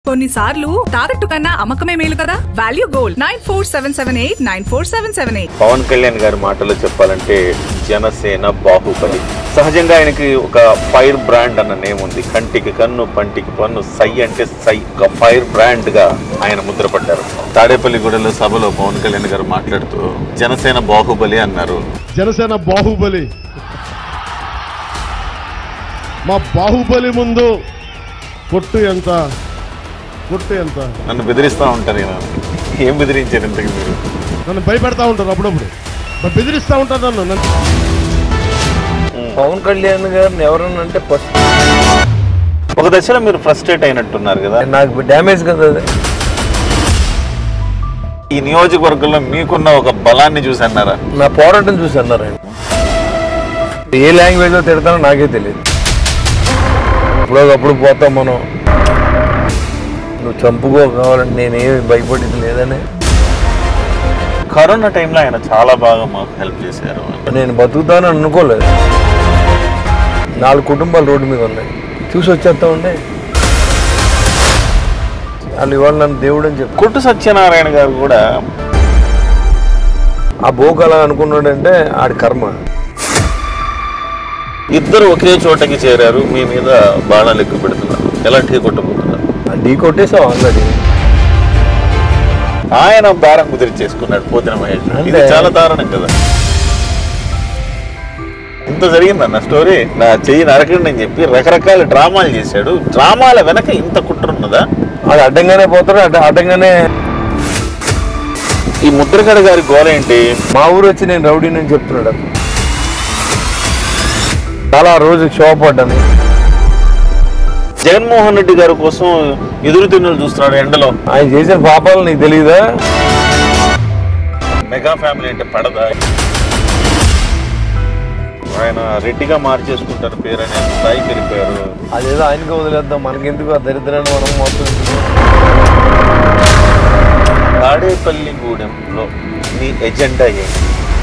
కొన్నిసార్లు తాకట్టు కన్నా అమ్మకమే మేలు కదా value gold nine four seven seven eight nine four seven seven eight Pawan Kalyan గారి మాటలో చెప్పాలంటే జనసేన బాహుబలి సహజంగా ఆయనకి ఒక ఫైర్ బ్రాండ్ అన్న నేమ్ ఉంది కంటికి కన్ను పంటికి పన్ను సై అంటే సై ఒక ఫైర్ బ్రాండ్ గా ఆయన ముద్రపడ్డారు తాడేపల్లిగూడలో సభలో పవన్ కళ్యాణ్ గారు మాట్లాడుతూ జనసేన బాహుబలి అన్నారు జనసేన బాహుబలి మా బాహుబలి ముందు కొట్టు ఎంత కొట్టు ఎంత నన్ను బెదిరిస్తూ ఉంటారు ఈయన. ఏం బెదిరించారు ఇంతకు మీరు నన్ను భయపెడతా ఉంటారు అప్పుడప్పుడు మరి బెదిరిస్తూ ఉంటారు నన్ను నన్ను పవన్ కళ్యాణ్ గారిని ఎవరన్నా అంటే ఫస్ట్ ఒక దశలో మీరు ఫ్రస్ట్రేట్ అయినట్టున్నారు కదా నాకు డ్యామేజ్ కదా అది ఈ నియోజకవర్గంలో మీకున్న ఒక బలాన్ని చూసి అన్నారా నా పోరాటం చూసి అన్నారు ఆయన ఏ లాంగ్వేజ్లో తిడతానో నాకే తెలియదు అప్పుడు పోతాం మనం నువ్వు చంపుకో కావాలంటే నేనేమి భయపడేది లేదని కరోనా టైంలో ఆయన చాలా బాగా మాకు హెల్ప్ చేశారు నేను బతుకుతాను అనుకోలేదు నాలుగు కుటుంబాలు రోడ్డు మీద ఉన్నాయి చూసి వచ్చేస్తా ఉండే వాళ్ళు ఇవాళ నన్ను దేవుడు అని చెప్పు కొట్టు సత్యనారాయణ గారు కూడా ఆ బోకు అలా అనుకున్నాడంటే ఆడి కర్మ ఇద్దరు ఒకే చోటకి చేరారు మీ మీద బాణాలు ఎక్కువ పెడుతున్నారు ఎలా ఢీ కొట్టబోతున్నారు ఢీ కొట్టేసాం ఆల్రెడీ ఆయన భారం కుదిరిచేసుకున్నాడు పోతిన మహేష్ ఇది అంతే. చాలా దారుణం కదా ఇంత జరిగిందన్న స్టోరీ నా చెయ్యి నరకండి అని చెప్పి రకరకాల డ్రామాలు చేశాడు డ్రామాల వెనక ఇంత కుట్ర ఉన్నదా అది అడ్డంగానే పోతాడు అడ్డ అడ్డంగానే ఈ ముద్రగడ గారి గోల ఏంటి మా ఊరు వచ్చి నేను రౌడీని అని చెప్తున్నాడు అతను. చాలా రోజు క్షోభపడ్డాను జగన్మోహన్ రెడ్డి గారి కోసం ఎదురు తిన్నులు చూస్తున్నాడు ఎండలో ఆయన చేసిన పాపాలు నీకు తెలియదా మెగా ఫ్యామిలీ అంటే పడదా ఆయన రెడ్డిగా మార్చేసుకుంటారు పేరు అనే స్థాయికి వెళ్ళిపోయారు అదేదో ఆయనకి వదిలేద్దాం మనకెందుకు ఆ దరిద్రాన్ని మనం మొత్తం తాడేపల్లిగూడెంలో మీ ఎజెండా ఏంటి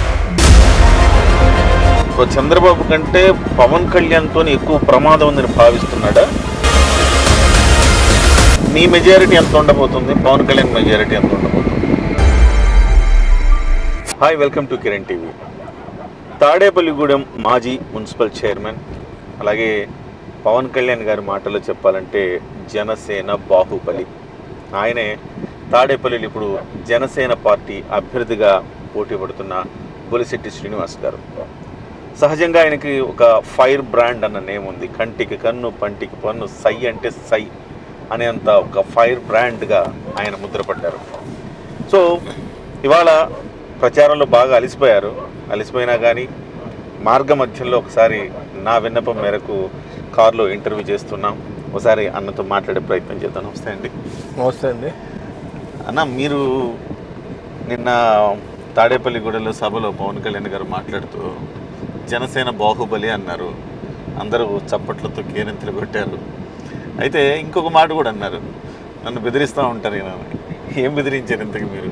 ఇప్పుడు చంద్రబాబు కంటే పవన్ కళ్యాణ్తో ఎక్కువ ప్రమాదం ఉందని భావిస్తున్నాడా మీ మెజారిటీ ఎంత ఉండబోతుంది పవన్ కళ్యాణ్ మెజారిటీ ఎంత ఉండబోతుంది hi welcome to Kiran TV Tadepalligudem మాజీ మున్సిపల్ చైర్మన్ అలాగే పవన్ కళ్యాణ్ గారి మాటలో చెప్పాలంటే జనసేన బాహుబలి ఆయనే తాడేపల్లిలో ఇప్పుడు జనసేన పార్టీ అభ్యర్థిగా పోటీ పడుతున్న బొలిశెట్టి శ్రీనివాస్ గారు సహజంగా ఆయనకి ఒక ఫైర్ బ్రాండ్ అన్న నేమ్ ఉంది కంటికి కన్ను పంటికి పన్ను సై అంటే సై అనేంత ఒక ఫైర్ బ్రాండ్గా ఆయన ముద్రపడ్డారు సో ఇవాళ ప్రచారంలో బాగా అలిసిపోయారు అలిసిపోయినా కానీ మార్గ మధ్యంలో ఒకసారి నా విన్నపం మేరకు కారులో ఇంటర్వ్యూ చేస్తున్నాం ఒకసారి అన్నతో మాట్లాడే ప్రయత్నం చేద్దాం నమస్తే అండి నమస్తే అండి అన్న మీరు నిన్న తాడేపల్లిగూడలో సభలో పవన్ కళ్యాణ్ గారు మాట్లాడుతూ జనసేన బాహుబలి అన్నారు అందరూ చప్పట్లతో కేరింతలు కొట్టారు అయితే ఇంకొక మాట కూడా అన్నారు నన్ను బెదిరిస్తూ ఉంటారు ఈయన ఏం బెదిరించారు ఇంతకు మీరు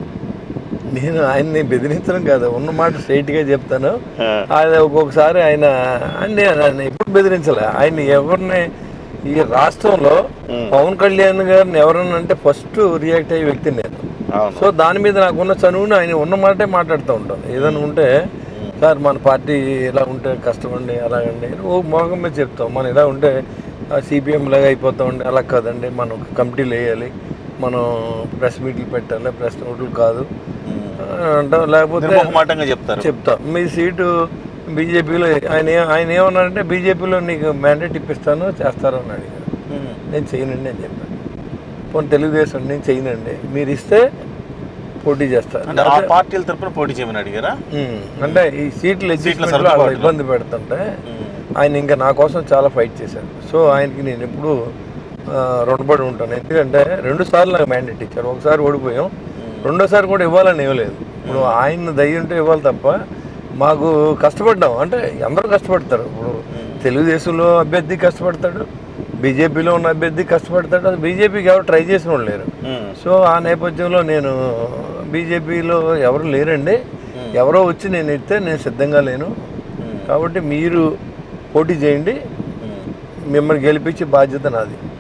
నేను ఆయన్ని బెదిరించడం కాదు ఉన్న మాట స్ట్రైట్గా చెప్తాను ఆ. ఆయన ఒక్కొక్కసారి ఆయన ఆయన ఆయన ఎప్పుడు బెదిరించలే ఆయన ఎవరిని ఈ రాష్ట్రంలో ఉమ్. పవన్ కళ్యాణ్ గారిని ఎవరన్నా అంటే ఫస్ట్ రియాక్ట్ అయ్యే వ్యక్తి నేను అవును సో దాని మీద నాకున్న చనువుని ఆయన ఉన్న మాటే మాట్లాడుతూ ఉంటాను ఏదైనా ఉంటే సార్ మన పార్టీ ఇలా ఉంటే కష్టమండి అలాగండి ఓ మోగం మీద చెప్తాం మనం ఇలా ఉంటే సిపిఎం లాగా అయిపోతామండి అలా కాదండి మనం ఒక కమిటీలు వేయాలి మనం ప్రెస్ మీట్లు పెట్టాలి ప్రెస్ నోట్లు కాదు ఉమ్. అంటాం లేకపోతే నిర్మోహమాటంగా చెప్తారు చెప్తా మీ సీటు బీజేపీలో ఆయన ఏ- ఆయన ఏమన్నారంటే బీజేపీలో నీకు మ్యాండేట్ ఇప్పిస్తాను చేస్తారు అని అడిగారు ఉమ్. నేను చేయనండి అని చెప్పాను పోనీ తెలుగుదేశం నేను చేయనండి మీరు ఇస్తే పోటీ చేస్తాను అంటే ఆ పార్టీల తరపున పోటీ చేయమని అడిగారా ఉమ్, అంటే ఈ సీట్లు అడ్జస్ట్మెంట్లో సర్దుబాటులో. అలా ఇబ్బంది పెడుతుంటే ఉమ్. ఆయన ఇంకా నా కోసం చాలా ఫైట్ చేశారు సో ఆయనకి నేను ఎప్పుడు ఆ, రుణపడి ఉంటాను ఎందుకంటే రెండు సార్లు నాకు మ్యాండేట్ ఇచ్చారు ఒకసారి ఓడిపోయాం రెండోసారి కూడా ఇవ్వాలని ఇవ్వలేదు ఇప్పుడు ఆయన దయ ఉంటే ఇవ్వాలి తప్ప మాకు కష్టపడ్డాం అంటే అందరూ కష్టపడతారు ఇప్పుడు తెలుగుదేశంలో అభ్యర్థి కష్టపడతాడు బీజేపీలో ఉన్న అభ్యర్థి కష్టపడతాడు అది బీజేపీకి ఎవరు ట్రై చేసిన వాళ్ళు లేరు ఉమ్. సో ఆ నేపథ్యంలో నేను బీజేపీలో ఎవరు లేరండి ఎవరో వచ్చి నేను ఇస్తే నేను సిద్ధంగా లేను ఉమ్. కాబట్టి మీరు పోటీ చేయండి ఉమ్. మిమ్మల్ని గెలిపించే బాధ్యత నాది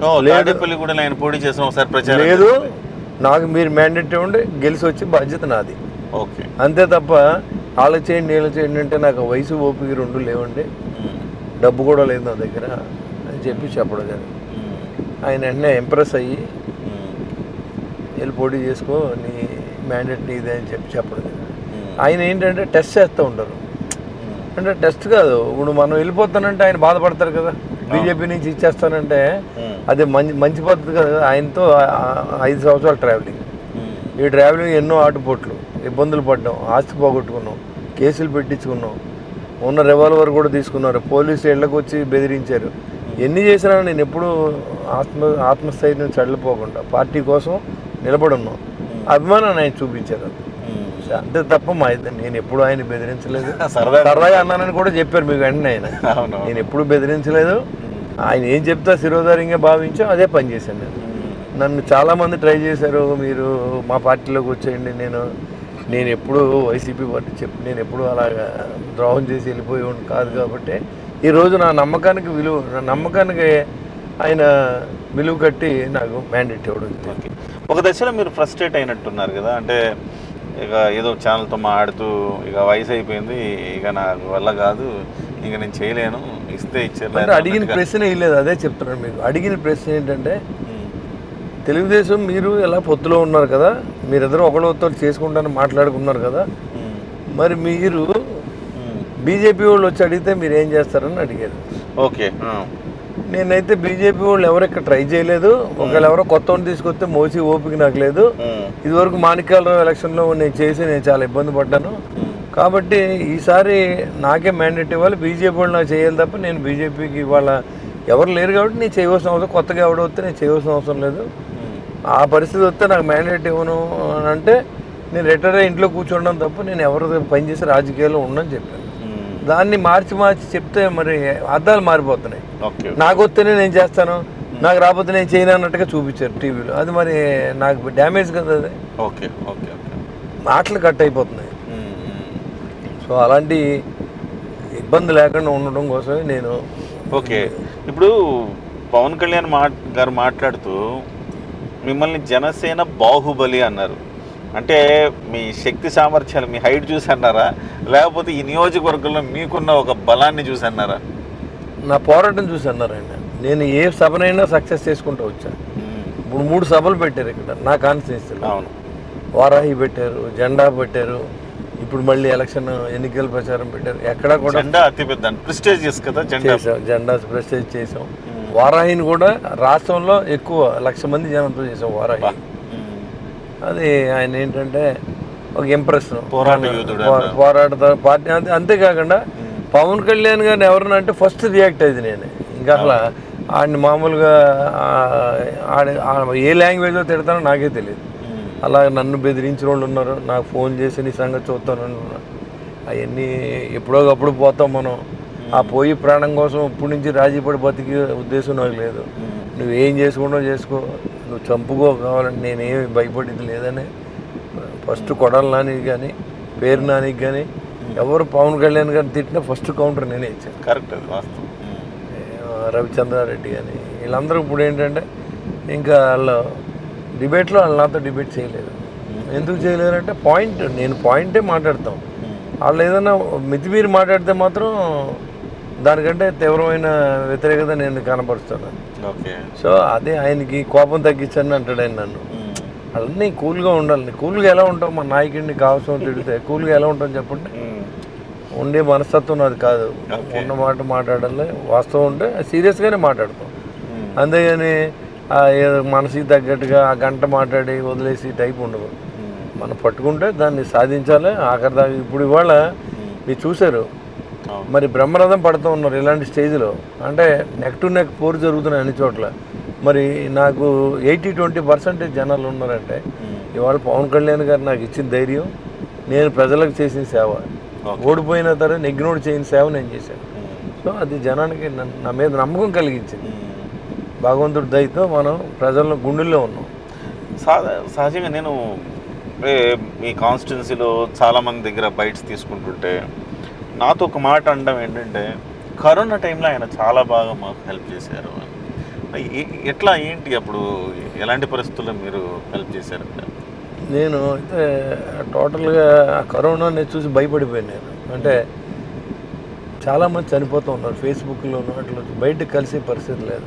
ఓ లేదు. తాడేపల్లి కూడా ఆయన పోటీ చేసిన ఒకసారి ప్రచారం లేదు చేస్తే. నాకు మీరు మ్యాండేట్ ఇవ్వండి గెలిచి వచ్చి బాధ్యత నాది ఓకే అంతే తప్ప వాళ్ళకి చేయండి నీళ్ళ చేయండి అంటే నాకు వయసు ఓపిక రెండు లేవండి ఉమ్, డబ్బు కూడా లేదు నా దగ్గర అని చెప్పి చెప్పడం కానీ ఉమ్, ఆయన వెంటనే ఇంప్రెస్ అయ్యి ఉమ్, వెళ్ళి పోటీ చేసుకో నీ మ్యాండేట్ నీదే అని చెప్పి చెప్పడం కానీ ఉమ్, ఆయన ఏంటంటే టెస్ట్ చేస్తూ ఉంటారు ఉమ్, అంటే టెస్ట్ కాదు ఇప్పుడు మనం వెళ్ళిపోతానంటే ఆయన బాధపడతారు కదా బీజేపీ నుంచి ఇచ్చేస్తానంటే ఉమ్, అది మంచి మంచి పద్ధతి కదా ఆయనతో ఆ- ఆ- ఐదు సంవత్సరాలు ట్రావెలింగ్ ఉమ్, ఈ ట్రావెలింగ్ ఎన్నో ఆటుపోట్లు ఇబ్బందులు పడ్డాం ఆస్తి పోగొట్టుకున్నాం కేసులు పెట్టించుకున్నాం ఉన్న రివాల్వర్ కూడా తీసుకున్నారు పోలీసు ఇళ్ళకి వచ్చి బెదిరించారు ఎన్ని చేసినా నేను ఎప్పుడు ఆత్మ ఆత్మస్థైర్యం చల్లిపోకుండా పార్టీ కోసం నిలబడి ఉన్నాం అభిమానాన్ని ఆయన చూపించారు ఉమ్. అంతే తప్ప మా ఇద్దరు నేను ఎప్పుడు ఆయన బెదిరించలేదు సరదాగా సరదాగా అన్నానని కూడా చెప్పారు మీకు వెంటనే ఆయన అవును నేను ఎప్పుడు బెదిరించలేదు ఆయన ఏం చెప్తా శిరోధార్యంగా భావించో అదే పని చేశాను నేను ఉమ్, నన్ను చాలామంది ట్రై చేశారు మీరు మా పార్టీలోకి వచ్చేయండి నేను నేను ఎప్పుడు వైసీపీ పార్టీ చెప్పి నేను ఎప్పుడు అలాగా ద్రోహం చేసి వెళ్ళిపోయేవాడిని కాదు కాబట్టి ఈరోజు నా నమ్మకానికి విలువ నా నమ్మకానికి ఆయన విలువ కట్టి నాకు మ్యాండేట్ ఇవ్వడం జరిగింది. ఓకే ఒక దశలో మీరు ఫ్రస్ట్రేట్ అయినట్టున్నారు కదా అంటే ఇక ఏదో ఛానల్తో మాట్లాడుతూ ఇక వయసు అయిపోయింది ఇక నాకు వల్ల కాదు ఇక నేను చేయలేను ఇస్తే ఇచ్చారు అంటే అడిగిన ప్రశ్న ఇవ్వలేదు అదే చెప్తున్నాను మీకు అడిగిన ప్రశ్న ఏంటంటే ఉమ్, తెలుగుదేశం మీరు ఎలా పొత్తులో ఉన్నారు కదా మీరిద్దరూ ఒకళ్ళతో చేసుకుంటారని మాట్లాడుకున్నారు కదా ఉమ్, మరి మీరు ఉమ్. బీజేపీ వాళ్ళు వచ్చి అడిగితే మీరు ఏం చేస్తారని అడిగారు ఓకే ఆ, నేనైతే బీజేపీ వాళ్ళు ఎవరు ఇక్కడ ట్రై చేయలేదు ఒకవేళ ఎవరో కొత్త వాడిని తీసుకొస్తే మోసి ఓపిక నాకు లేదు ఉమ్, ఇదివరకు మాణిక్యాలరావు ఎలక్షన్లో నేను చేసి నేను చాలా ఇబ్బంది పడ్డాను ఉమ్, కాబట్టి ఈసారి నాకే మ్యాండేట్ ఇవ్వాలి బీజేపీ వాళ్ళు నాకు చేయాలి తప్ప నేను బీజేపీకి ఇవాళ ఎవరు లేరు కాబట్టి నేను చేయవలసిన అవసరం కొత్తగా ఎవడో వస్తే నేను చేయవలసిన అవసరం లేదు ఉమ్, ఆ పరిస్థితి వస్తే నాకు మ్యాండేట్ ఇవ్వను అని అంటే నేను రిటైర్ అయ్యి ఇంట్లో కూర్చోవడం తప్ప నేను ఎవరి పనిచేసి రాజకీయాల్లో ఉండని చెప్పాను ఉమ్. దాన్ని మార్చి మార్చి చెప్తే మరి అర్థాలు మారిపోతున్నాయి ఓకే నాకు వస్తేనే నేను చేస్తాను నాకు రాకపోతే నేను చేయను అన్నట్టుగా చూపించారు టీవీలో అది మరి నాకు డ్యామేజ్ కదా అది ఓకే ఓకే ఓకే మాటలు కట్ అయిపోతున్నాయి ఉమ్, ఉమ్. సో అలాంటి ఇబ్బంది లేకుండా ఉండడం కోసమే నేను ఓకే ఇప్పుడు పవన్ కళ్యాణ్ మా గారు మాట్లాడుతూ మిమ్మల్ని జనసేన బాహుబలి అన్నారు అంటే మీ శక్తి సామర్థ్యాలు మీ హైట్ చూసి అన్నారా లేకపోతే ఈ నియోజకవర్గంలో మీకున్న ఒక బలాన్ని చూసి అన్నారా నా పోరాటం చూసి అన్నారు ఆయన నేను ఏ సభనైనా సక్సెస్ చేసుకుంటూ వచ్చాను ఉమ్, ఇప్పుడు మూడు సభలు పెట్టారు ఇక్కడ నా కాన్స్టిట్యూన్సీలో అవును వారాహి పెట్టారు జెండా పెట్టారు ఇప్పుడు మళ్ళీ ఎలక్షన్ ఎన్నికల ప్రచారం పెట్టారు ఎక్కడా కూడా జెండా అతిపెద్ద ప్రిస్టేజియస్ కదా జెండా చేసాం జెండా ప్రెస్టేజ్ చేసాం వారాహిని కూడా రాష్ట్రంలో ఎక్కువ లక్ష మంది జనంతో చేసాం వారాహి ఉమ్, అది ఆయన ఏంటంటే ఒక ఇంప్రెషన్ పోరాట యోధుడు అన్నారు. పోరాట పార్టీ అంతే అంతేకాకుండా పవన్ కళ్యాణ్ గారిని ఎవరన్నా అంటే ఫస్ట్ రియాక్ట్ అయ్యింది నేను ఇంకా అసలు ఆడిని మామూలుగా ఆ, ఆడి ఆ ఏ లాంగ్వేజ్లో తిడతానో నాకే తెలియదు ఉమ్, అలా నన్ను బెదిరించిన వాళ్ళు ఉన్నారు నాకు ఫోన్ చేసి నీ సంగతి చూస్తాను అవన్నీ ఎప్పుడో అప్పుడు పోతాం మనం ఆ పోయి ప్రాణం కోసం ఇప్పటి నుంచి రాజీ పడి బతికి ఉద్దేశం నాకు లేదు ఉమ్, నువ్వేం చేసుకుంటావు చేసుకో నువ్వు చంపుకో కావాలంటే నేనేమి భయపడేది లేదని ఫస్ట్ కొడాలి నానికి కానీ పేరు నానికి కానీ ఎవరు పవన్ కళ్యాణ్ గారిని తిట్టినా ఫస్ట్ కౌంటర్ నేనే ఇచ్చాను కరెక్ట్ అది వాస్తవం ఉమ్, ఆ, రవిచంద్రారెడ్డి కానీ వీళ్ళందరూ ఇప్పుడు ఏంటంటే ఇంకా వాళ్ళు డిబేట్లో వాళ్ళు నాతో డిబేట్ చేయలేదు ఎందుకు చేయలేరు అంటే పాయింట్ నేను పాయింటే మాట్లాడతాం ఉమ్, వాళ్ళు ఏదైనా మితిమీరి మాట్లాడితే మాత్రం దానికంటే తీవ్రమైన వ్యతిరేకత నేను కనపరుస్తాను ఓకే సో అదే ఆయనకి కోపం తగ్గించండి అంటాడు ఆయన నన్ను ఉమ్, అన్నీ కూల్గా ఉండాలి కూల్గా ఎలా ఉంటాం మా నాయకుడిని కావాల్సిన తిడితే కూల్గా ఎలా ఉంటాం చెప్పండి ఉమ్, ఉండే మనస్తత్వం నాది కాదు Okay. ఉన్న మాట మాట్లాడాలి వాస్తవం ఉంటే సీరియస్గానే మాట్లాడతాం ఉమ్, అంతేగాని ఆ ఏదో మనసుకి తగ్గట్టుగా ఆ గంట మాట్లాడి వదిలేసి టైప్ ఉండదు ఉమ్, మనం పట్టుకుంటే దాన్ని సాధించాలి ఆఖరి దాకా ఇప్పుడు ఇవాళ ఉమ్, మీరు చూశారు అవును. మరి బ్రహ్మరథం పడుతూ ఉన్నారు ఇలాంటి స్టేజ్లో అంటే నెక్ టు నెక్ పోరు జరుగుతున్నాయి అన్ని చోట్ల మరి నాకు ఎయిటీ ట్వంటీ పర్సెంటేజ్ జనాలు ఉన్నారంటే ఉమ్, ఇవాళ పవన్ కళ్యాణ్ గారు నాకు ఇచ్చిన ధైర్యం నేను ప్రజలకు చేసిన సేవ ఓకే. ఓడిపోయిన తర్వాత నెగ్గినోడు చేయని సేవ నేను చేశాను ఉమ్, సో అది జనానికి నన్ను- నా మీద నమ్మకం కలిగించింది ఉమ్. భగవంతుడి దయతో మనం ప్రజల గుండెల్లో ఉన్నాం సహ- సహజంగా నేను ఏ, మీ కాన్స్టిట్యున్సీలో చాలామంది దగ్గర బైట్స్ తీసుకుంటుంటే నాతో ఒక మాట అనడం ఏంటంటే కరోనా టైంలో ఆయన చాలా బాగా మాకు హెల్ప్ చేశారు అని ఎ- ఎట్లా ఏంటి అప్పుడు ఎలాంటి పరిస్థితుల్లో మీరు హెల్ప్ చేశారు నేను అయితే టోటల్గా కరోనా నేను చూసి భయపడిపోయాను నేను అంటే చాలామంది చనిపోతూ ఉన్నారు ఫేస్బుక్లోను అట్లా బయటకు కలిసే పరిస్థితి లేదు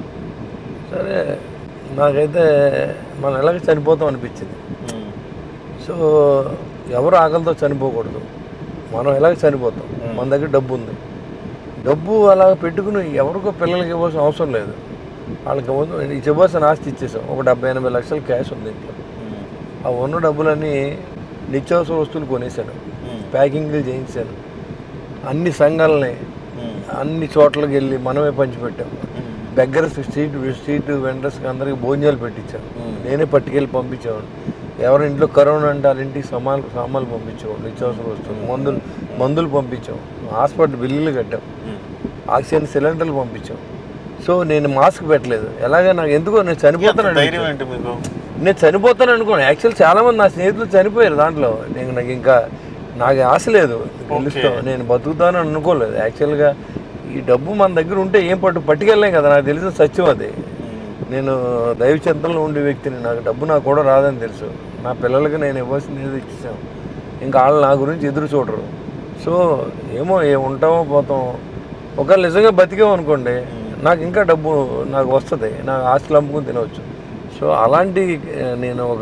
సరే నాకైతే మనం ఎలాగ చనిపోతాం అనిపించింది మ్మ్. సో ఎవరు ఆకలితో చనిపోకూడదు మనం ఎలాగ చనిపోతాం మన దగ్గర డబ్బు ఉంది డబ్బు అలా పెట్టుకుని ఎవరికో పిల్లలకి ఇవ్వాల్సిన అవసరం లేదు వాళ్ళకి ముందు ఇవ్వాల్సిన ఆస్తి ఇచ్చేసాం ఒక డెబ్బై ఎనభై లక్షల క్యాష్ ఉంది ఇంట్లో మ్మ్. ఆ ఉన్న డబ్బులన్నీ నిత్యావసర వస్తువులు కొనేసాను మ్మ్. ప్యాకింగ్లు చేయించాను అన్ని సంఘాలని మ్మ్. అన్ని చోట్లకి వెళ్ళి మనమే పంచిపెట్టాం మ్మ్. బెగ్గర్స్ స్ట్రీట్ స్ట్రీట్ వెండర్స్కి అందరికి భోజనాలు పెట్టించాను మ్మ్. నేనే పట్టుకెళ్ళి పంపించేవాడిని ఎవరి ఇంట్లో కరోనా అంటే వాళ్ళ ఇంటికి సమాలు సామాన్లు పంపించేవాడు నిత్యావసర వస్తువులు మందులు మందులు పంపించాం హాస్పిటల్ బిల్లులు కట్టాం మ్మ్. ఆక్సిజన్ సిలిండర్లు పంపించాం సో నేను మాస్క్ పెట్టలేదు ఎలాగే నాకు ఎందుకో నేను ఎంత చనిపోతాను ధైర్యం ఏంటి మీకు నేను చనిపోతాను అనుకోను యాక్చువల్ చాలా మంది నా స్నేహితులు చనిపోయారు దాంట్లో నేను నాకు ఇంకా నాకు ఆశ లేదు గెలుస్తాం నేను బతుకుతాను అనుకోలేదు యాక్చువల్గా ఈ డబ్బు మన దగ్గర ఉంటే ఏం పట్టు పట్టుకెళ్ళలేం కదా నాకు తెలిసిన సత్యం అది నేను దైవ చింతనలో ఉండే వ్యక్తిని నాకు డబ్బు నాకు కూడా రాదని తెలుసు నా పిల్లలకి నేను ఇవ్వాల్సింది ఏదో ఇచ్చేసాను ఇంకా వాళ్ళు నా గురించి ఎదురు చూడరు సో ఏమో ఏ ఉంటామో పోతాం ఒకవేళ నిజంగా బతికాం అనుకోండి నాకు ఇంకా డబ్బు నాకు వస్తుంది నాకు ఆస్తులు అమ్ముకుని తినవచ్చు సో అలాంటి ఆ, నేను ఒక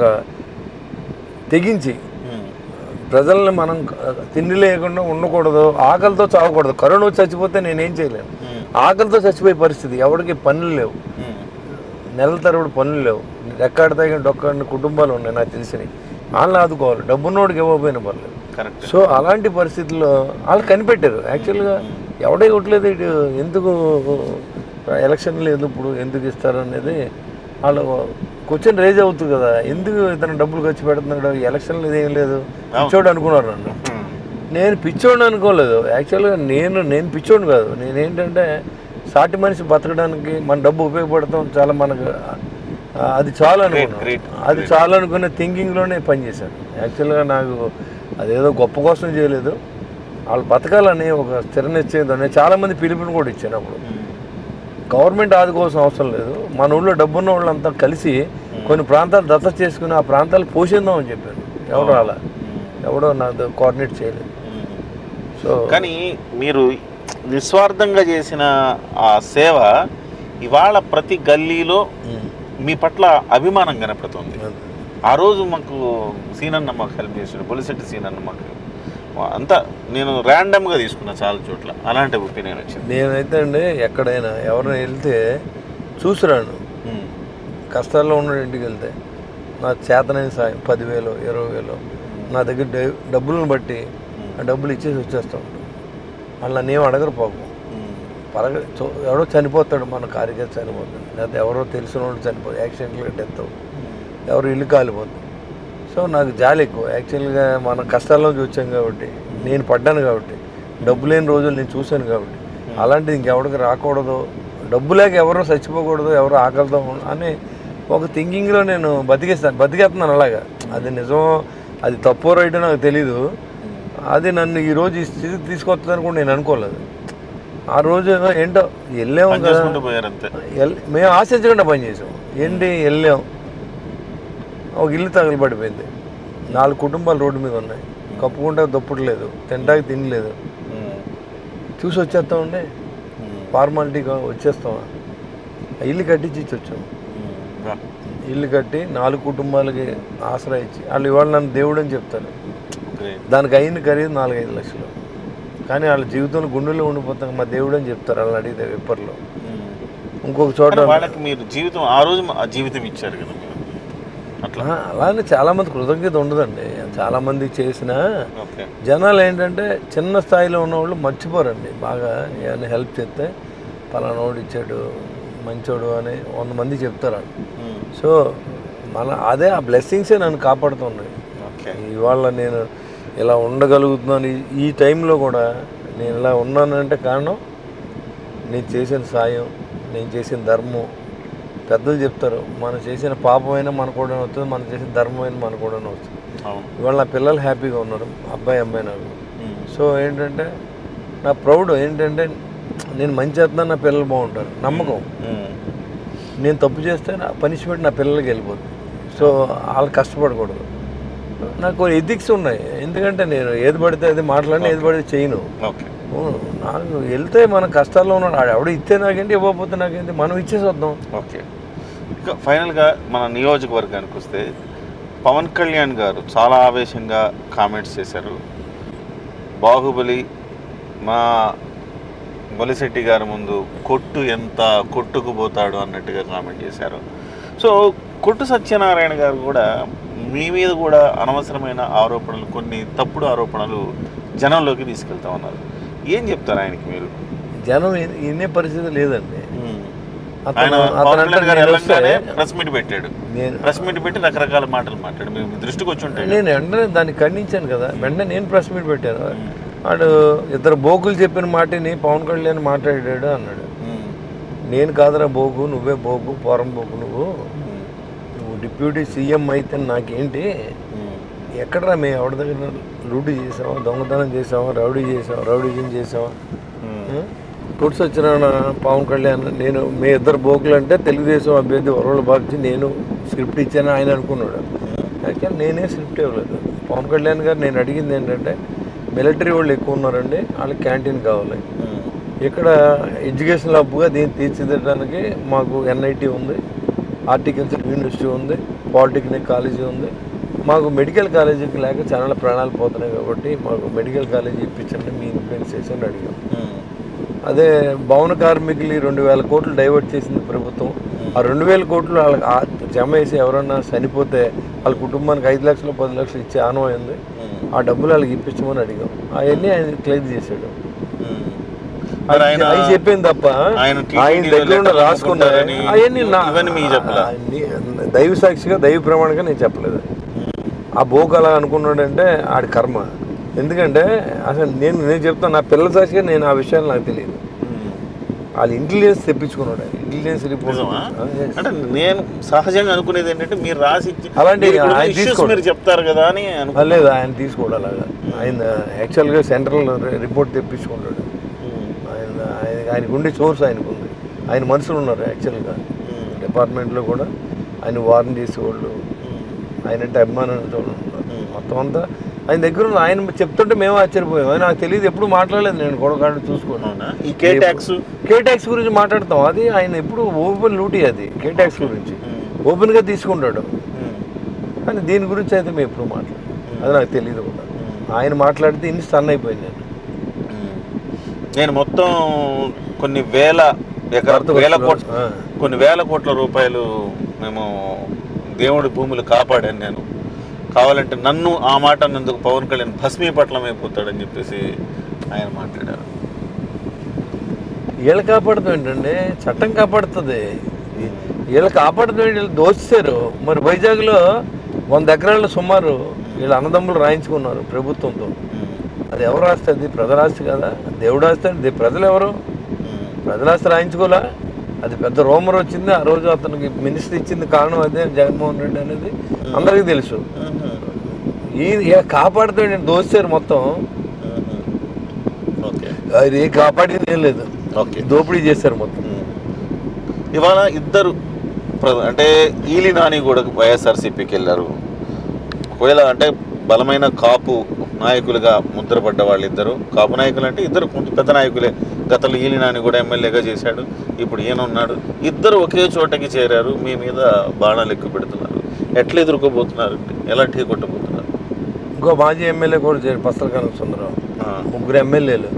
తెగించి మ్మ్. ప్రజల్ని మనం ఆ, తిండి లేకుండా ఉండకూడదు ఆకలితో చావకూడదు కరోనా వచ్చి చచ్చిపోతే నేనేం చేయలేను మ్మ్. ఆకలితో చచ్చిపోయే పరిస్థితి ఎవరికి పనులు లేవు మ్మ్. నెలల తరబడి పనులు లేవు ఎక్కడితే డొక్కడిని కుటుంబాలు ఉన్నాయి నాకు తెలిసినవి వాళ్ళని ఆదుకోవాలి డబ్బున్నోడికి ఇవ్వకపోయిన పర్లేదు కరెక్ట్ సో అలాంటి పరిస్థితుల్లో వాళ్ళు కనిపెట్టారు యాక్చువల్గా ఎవడే ఇవ్వట్లేదు ఇటు ఎందుకు ఎలక్షన్ లేదు ఇప్పుడు ఎందుకు ఇస్తారు అనేది వాళ్ళు క్వశ్చన్ రేజ్ అవుతుంది కదా ఎందుకు ఇతను డబ్బులు ఖర్చు పెడుతున్నాడు ఎలక్షన్ లేదు ఏం లేదు పిచ్చోడు అనుకున్నారు నన్ను మ్మ్. నేను పిచ్చోడిని అనుకోలేదు యాక్చువల్గా నేను నేను పిచ్చోడిని కాదు నేనేంటంటే సాటి మనిషి బతకడానికి మన డబ్బు ఉపయోగపడతాం చాలా మనకు ఆ, అది చాలు అనుకున్నాను great, అది చాలు అనుకునే థింకింగ్లోనే పనిచేశాను యాక్చువల్గా నాకు అదేదో గొప్ప కోసం చేయలేదు వాళ్ళు బతకాలని ఒక స్థిర నిశ్చయంతో నేను చాలామంది పిలుపుని కూడా ఇచ్చాను అప్పుడు మ్మ్. గవర్నమెంట్ ఆదుకోవాల్సిన అవసరం లేదు మన ఊళ్ళో డబ్బున్న వాళ్ళంతా కలిసి కొన్ని ప్రాంతాలు దత్త చేసుకుని ఆ ప్రాంతాలు పోషిద్దాం అని చెప్పాను ఎవరు అలా ఎవడో నాకు కోఆర్డినేట్ చేయలేదు మ్మ్. సో కానీ మీరు నిస్వార్థంగా చేసిన ఆ సేవ ఇవాళ ప్రతి గల్లీలో మీ పట్ల అభిమానం కనపడుతుంది ఆ రోజు మాకు సీనన్న మాకు హెల్ప్ చేసాడు పొలిసెట్టి సీనన్న మాకు అంతా నేను ర్యాండమ్గా తీసుకున్నా చాలా చోట్ల అలాంటి ఒపీనియన్ వచ్చింది నేనైతే అండి ఎక్కడైనా ఎవరైనా వెళ్తే చూసిరాను మ్మ్. కష్టాల్లో ఉన్న ఇంటికి వెళ్తే నా చేతనైన సాయం పదివేలు ఇరవై వేలు నా దగ్గర డ- డబ్బులను బట్టి ఆ డబ్బులు ఇచ్చేసి వచ్చేస్తాం వాళ్ళు నన్ను ఏం అడగరు పాపం మ్మ్. పరగ చో- ఎవడో చనిపోతాడు మన కార్యకర్త చనిపోతాడు లేకపోతే ఎవరో తెలిసిన వాడు చనిపోతాడు యాక్సిడెంట్గా డెత్ ఎవరు ఇల్లు కాలిపోతుంది సో నాకు జాలి ఎక్కువ యాక్చువల్గా మన కష్టాల్లోంచి వచ్చాం కాబట్టి నేను పడ్డాను కాబట్టి డబ్బు లేని రోజులు నేను చూశాను కాబట్టి అలాంటిది ఇంకెవరికి రాకూడదు డబ్బు లేక ఎవరో చచ్చిపోకూడదు ఎవరో ఆకలితో ఉండ- అని ఒక థింకింగ్లో నేను బతికేస్తాను బతికేస్తున్నాను అలాగా అది నిజం అది తప్పో రైటో నాకు తెలీదు అది నన్ను ఈ రోజు ఈ స్థితికి తీసుకొస్తుందని కూడా నేను అనుకోలేదు ఆ రోజు ఏంటో వెళ్ళాము పని కదా చేసుకుంటూ పోయారు అంతే ఎల్- మేము ఆశించకుండా పనిచేసాం ఏంటి వెళ్ళాం ఒక ఇల్లు తగలబడిపోయింది నాలుగు కుటుంబాలు రోడ్డు మీద ఉన్నాయి కప్పుకుంటే దుప్పటి లేదు తింటాకి తిండి లేదు మ్మ్. చూసి వచ్చేస్తామండి మ్మ్. ఫార్మాలిటీగా వచ్చేస్తామా ఆ ఇల్లు కట్టించి ఇచ్చి వచ్చాం మ్మ్. రా. ఇల్లు కట్టి నాలుగు కుటుంబాలకి ఆసరా ఇచ్చి వాళ్ళు ఇవాళ నన్ను దేవుడు అని చెప్తారు Great. దానికి అయిన ఖరీదు నాలుగైదు లక్షలు కానీ వాళ్ళ జీవితంలో గుండెల్లో ఉండిపోతాం మా దేవుడు అని చెప్తారు వాళ్ళని అడిగితే విప్పర్లో మ్మ్. ఇంకొక చోట కానీ వాళ్ళకి మీరు జీవితం ఆ రోజు ఆ జీవితం ఇచ్చారు కదా మీరు అట్లా ఆ, అలానే చాలా మంది కృతజ్ఞత ఉండదండి చాలా మంది చేసిన ఓకే జనాలు ఏంటంటే చిన్న స్థాయిలో ఉన్నవాళ్ళు మర్చిపోరండి బాగా ఏమైనా హెల్ప్ చేస్తే పలానోడు ఇచ్చాడు మంచోడు అని వంద మంది చెప్తారు వాళ్ళు. మ్మ్. సో మన అదే ఆ బ్లెస్సింగ్సే నన్ను కాపాడుతున్నాయి ఓకే ఇవాళ నేను ఇలా ఉండగలుగుతున్నాను ఈ- ఈ టైంలో కూడా నేను ఇలా ఉన్నానంటే కారణం నేను చేసిన సాయం నేను చేసిన ధర్మం పెద్దలు చెప్తారు మనం చేసిన పాపమైనా మన కూడా వస్తుంది మనం చేసిన ధర్మమైనా మన కూడా వస్తుంది అవును ఇవాళ నా పిల్లలు హ్యాపీగా ఉన్నారు అబ్బాయి అమ్మాయి నాకు మ్మ్. సో ఏంటంటే నా ప్రౌడ్ ఏంటంటే నేను మంచి చేస్తున్నాను నా పిల్లలు బాగుంటారు నమ్మకం మ్మ్. నేను తప్పు చేస్తే నా పనిష్మెంట్ నా పిల్లలకి వెళ్ళిపోతుంది సో వాళ్ళు కష్టపడకూడదు నాకు ఎథిక్స్ ఉన్నాయి ఎందుకంటే నేను ఏది పడితే అది మాట్లాడిన ఏది పడితే చేయను ఓకే ఓ, నాకు వెళ్తే మన కష్టాల్లో ఉన్నాడు ఆడు ఎవడు ఇస్తే నాకేంటి ఇవ్వకపోతే నాకేంటి మనం ఇచ్చేసి వద్దాం ఓకే ఇక ఫైనల్గా మన నియోజకవర్గానికి వస్తే పవన్ కళ్యాణ్ గారు చాలా ఆవేశంగా కామెంట్స్ చేశారు బాహుబలి మా బొలిశెట్టి గారి ముందు కొట్టు ఎంత కొట్టుకుపోతాడు అన్నట్టుగా కామెంట్ చేశారు సో కొట్టు సత్యనారాయణ గారు కూడా మీ మీద కూడా అనవసరమైన ఆరోపణలు కొన్ని తప్పుడు ఆరోపణలు జనంలోకి తీసుకెళ్తా ఉన్నారు ఏం చెప్తారు ఆయనకి మీరు జనం ఇ- ఇన్నే పరిస్థితి లేదండి ఆయన అతను పవన్ అతను కళ్యాణ్ గారు నేను వస్తే వెళ్ళంగానే ప్రెస్ మీట్ పెట్టాడు నేను ప్రెస్ మీట్ పెట్టి రకరకాల మాటలు మాట్లాడు మీ మీ దృష్టికి వచ్చి ఉంటాయి నేను వెంటనే దాన్ని ఖండించాను కదా వెంటనే నేను ప్రెస్ మీట్ పెట్టాను వాడు ఇద్దరు బోకులు చెప్పిన మాటని పవన్ కళ్యాణ్ మాట్లాడాడు అన్నాడు ఉమ్, నేను కాదురా బోకు నువ్వే బోకు పోరం బోకు నువ్వు ఉమ్, నువ్వు డిప్యూటీ సీఎం అయితే నాకేంటి ఉమ్, ఎక్కడరా మేము ఎవరి దగ్గర లూటీ చేసావా దొంగతనం చేసావా రౌడీ చేసావా రౌడీజం చేసావా ఉమ్, కొట్స్ వచ్చిన పవన్ కళ్యాణ్ నేను మీ ఇద్దరు బోకులు అంటే తెలుగుదేశం అభ్యర్థి వరవలు బాధించి నేను స్క్రిప్ట్ ఇచ్చాను ఆయన అనుకున్నాడు యాక్చువల్ నేనే స్క్రిప్ట్ ఇవ్వలేదు పవన్ కళ్యాణ్ గారు నేను అడిగింది ఏంటంటే మిలిటరీ వాళ్ళు ఎక్కువ ఉన్నారండి వాళ్ళకి క్యాంటీన్ కావాలి ఉమ్, ఇక్కడ ఎడ్యుకేషన్ హబ్గా దీన్ని తీర్చిదిద్దడానికి మాకు ఎన్ఐటి ఉంది హార్టికల్చర్ యూనివర్సిటీ ఉంది పాలిటెక్నిక్ కాలేజీ ఉంది మాకు మెడికల్ కాలేజీకి లేక చాలా ప్రాణాలు పోతున్నాయి కాబట్టి మాకు మెడికల్ కాలేజీ ఇప్పించండి మీ ఇన్ఫ్లుయెన్స్ చేసి అని అడిగాం ఉమ్, అదే భవన కార్మికులు రెండు వేల కోట్లు డైవర్ట్ చేసింది ప్రభుత్వం ఆ రెండు వేల కోట్లు వాళ్ళకి ఆ జమ వేసి ఎవరన్నా చనిపోతే వాళ్ళ కుటుంబానికి ఐదు లక్షలు పది లక్షలు ఇచ్చే ఆనవం ఉంది ఉమ్, ఆ డబ్బులు వాళ్ళకి ఇప్పించమని అడిగాం అవన్నీ ఆయన క్లియర్ చేశాడు ఉమ్. మరి ఆయన అవి చెప్పింది తప్ప ఆయన ఆయన టీటీడీలో దగ్గర ఉన్న లెక్కలు రాసుకున్నారని అమ్ముకుంటారని అవన్నీ నా- ఇవన్నీ మీకు చెప్పలా? అన్ని- దైవ సాక్షిగా దైవ ప్రమాణంగా నేను చెప్పలేదు ఆ బోకు అలా అనుకున్నాడంటే ఆడి కర్మ ఎందుకంటే అసలు నేను నేను చెప్తాను నా పిల్లల సాక్షిగా నేను ఆ విషయాలు నాకు తెలియదు ఉమ్, వాళ్ళు ఇంటెలిజెన్స్ తెప్పించుకున్నాడు ఆయన ఇంటెలిజెన్స్ రిపోర్ట్ నిజమా? అంటే నేను సహజంగా అనుకునేది ఏంటంటే మీరు రాసి ఇచ్చి- అలాంటి మీరు ఇక్కడ ఆయన issues తీసుకోడు. మీరు చెప్తారు కదా అని అనుకు లేదు ఆయన తీసుకోవడం అలాగా ఆయన యాక్చువల్గా సెంట్రల్ రిపోర్ట్ తెప్పించుకుంటాడు ఉమ్, ఆయన ఆయన ఆయనకు ఉండే సోర్స్ ఆయనకు ఉంది ఆయన మనుషులు ఉన్నారు యాక్చువల్గా ఉమ్, డిపార్ట్మెంట్లో కూడా ఆయన వార్న్ చేసేవాళ్ళు ఉమ్, ఆయన అంటే అభిమానం ఉన్నారు మొత్తం అంతా ఆయన దగ్గర ఉన్న ఆయన చెప్తుంటే మేము ఆశ్చర్యపోయాం ఆయన నాకు తెలియదు ఎప్పుడు మాట్లాడలేదు నేను గొడవకాడు చూసుకోను అవునా ఈ కే ట్యాక్స్ కే ట్యాక్స్ గురించి మాట్లాడతాం అది ఆయన ఎప్పుడు ఓపెన్ లూటీ అది కే ట్యాక్స్ గురించి ఓపెన్గా తీసుకుంటాడు కానీ దీని గురించి అయితే మేము ఎప్పుడు మాట్లాడు అది నాకు తెలియదు కూడా ఆయన మాట్లాడితే ఇన్ని స్టన్ అయిపోయింది నేను నేను మొత్తం కొన్ని వేల ఎకరా భరత వేల వస్తువులు, కోట్ల ఆ. కొన్ని వేల కోట్ల రూపాయలు మేము దేవుడి భూములు కాపాడాను నేను కావాలంటే నన్ను ఆ మాట అన్నందుకు పవన్ కళ్యాణ్ భస్మీపట్లం అయిపోతాడని చెప్పేసి ఆయన మాట్లాడారు వీళ్ళు కాపాడుతాం ఏంటండి చట్టం కాపాడుతుంది వీళ్ళు కాపాడుతాం ఏంటి? వీళ్ళు దోచేశారు మరి వైజాగ్లో వంద ఎకరాలు సుమారు వీళ్ళ అన్నదమ్ములు రాయించుకున్నారు ప్రభుత్వంతో అది ఎవరు ఆస్తి అది ప్రజల ఆస్తి కదా దేవుడు ఆస్తి అది ప్రజలు ఎవరు ప్రజల ఆస్తి రాయించుకోలే అది పెద్ద రోమర్ వచ్చింది ఆ రోజు అతనికి మినిస్టర్ ఇచ్చింది కారణం అదే జగన్మోహన్ రెడ్డి అనేది అందరికీ తెలుసు ఈ ఇలా కాపాడుతూ నేను దోచారు మొత్తం ఓకే అది ఏ కాపాడింది ఏం లేదు ఓకే దోపిడీ చేశారు మొత్తం ఇవాళ ఇద్దరు ప్ర- అంటే ఈలి నాని కూడా వైఎస్ఆర్సీపీకి వెళ్ళారు ఒకవేళ అంటే బలమైన కాపు నాయకులుగా ముద్రపడ్డ వాళ్ళిద్దరు కాపు నాయకులు అంటే ఇద్దరు కొంచెం పెద్ద నాయకులే గతంలో ఈలి నాని కూడా ఎమ్మెల్యేగా చేశాడు ఇప్పుడు ఈయన ఉన్నాడు ఇద్దరు ఒకే చోటకి చేరారు మీ మీద బాణాలు ఎక్కువ పెడుతున్నారు ఎట్లా ఎదుర్కోబోతున్నారు ఎలా ఢీ కొట్టబోతున్నారు ఇంకో మాజీ ఎమ్మెల్యే కూడా చేరు పస్తల కనక సుందరం ఆ, ముగ్గురు ఎమ్మెల్యేలు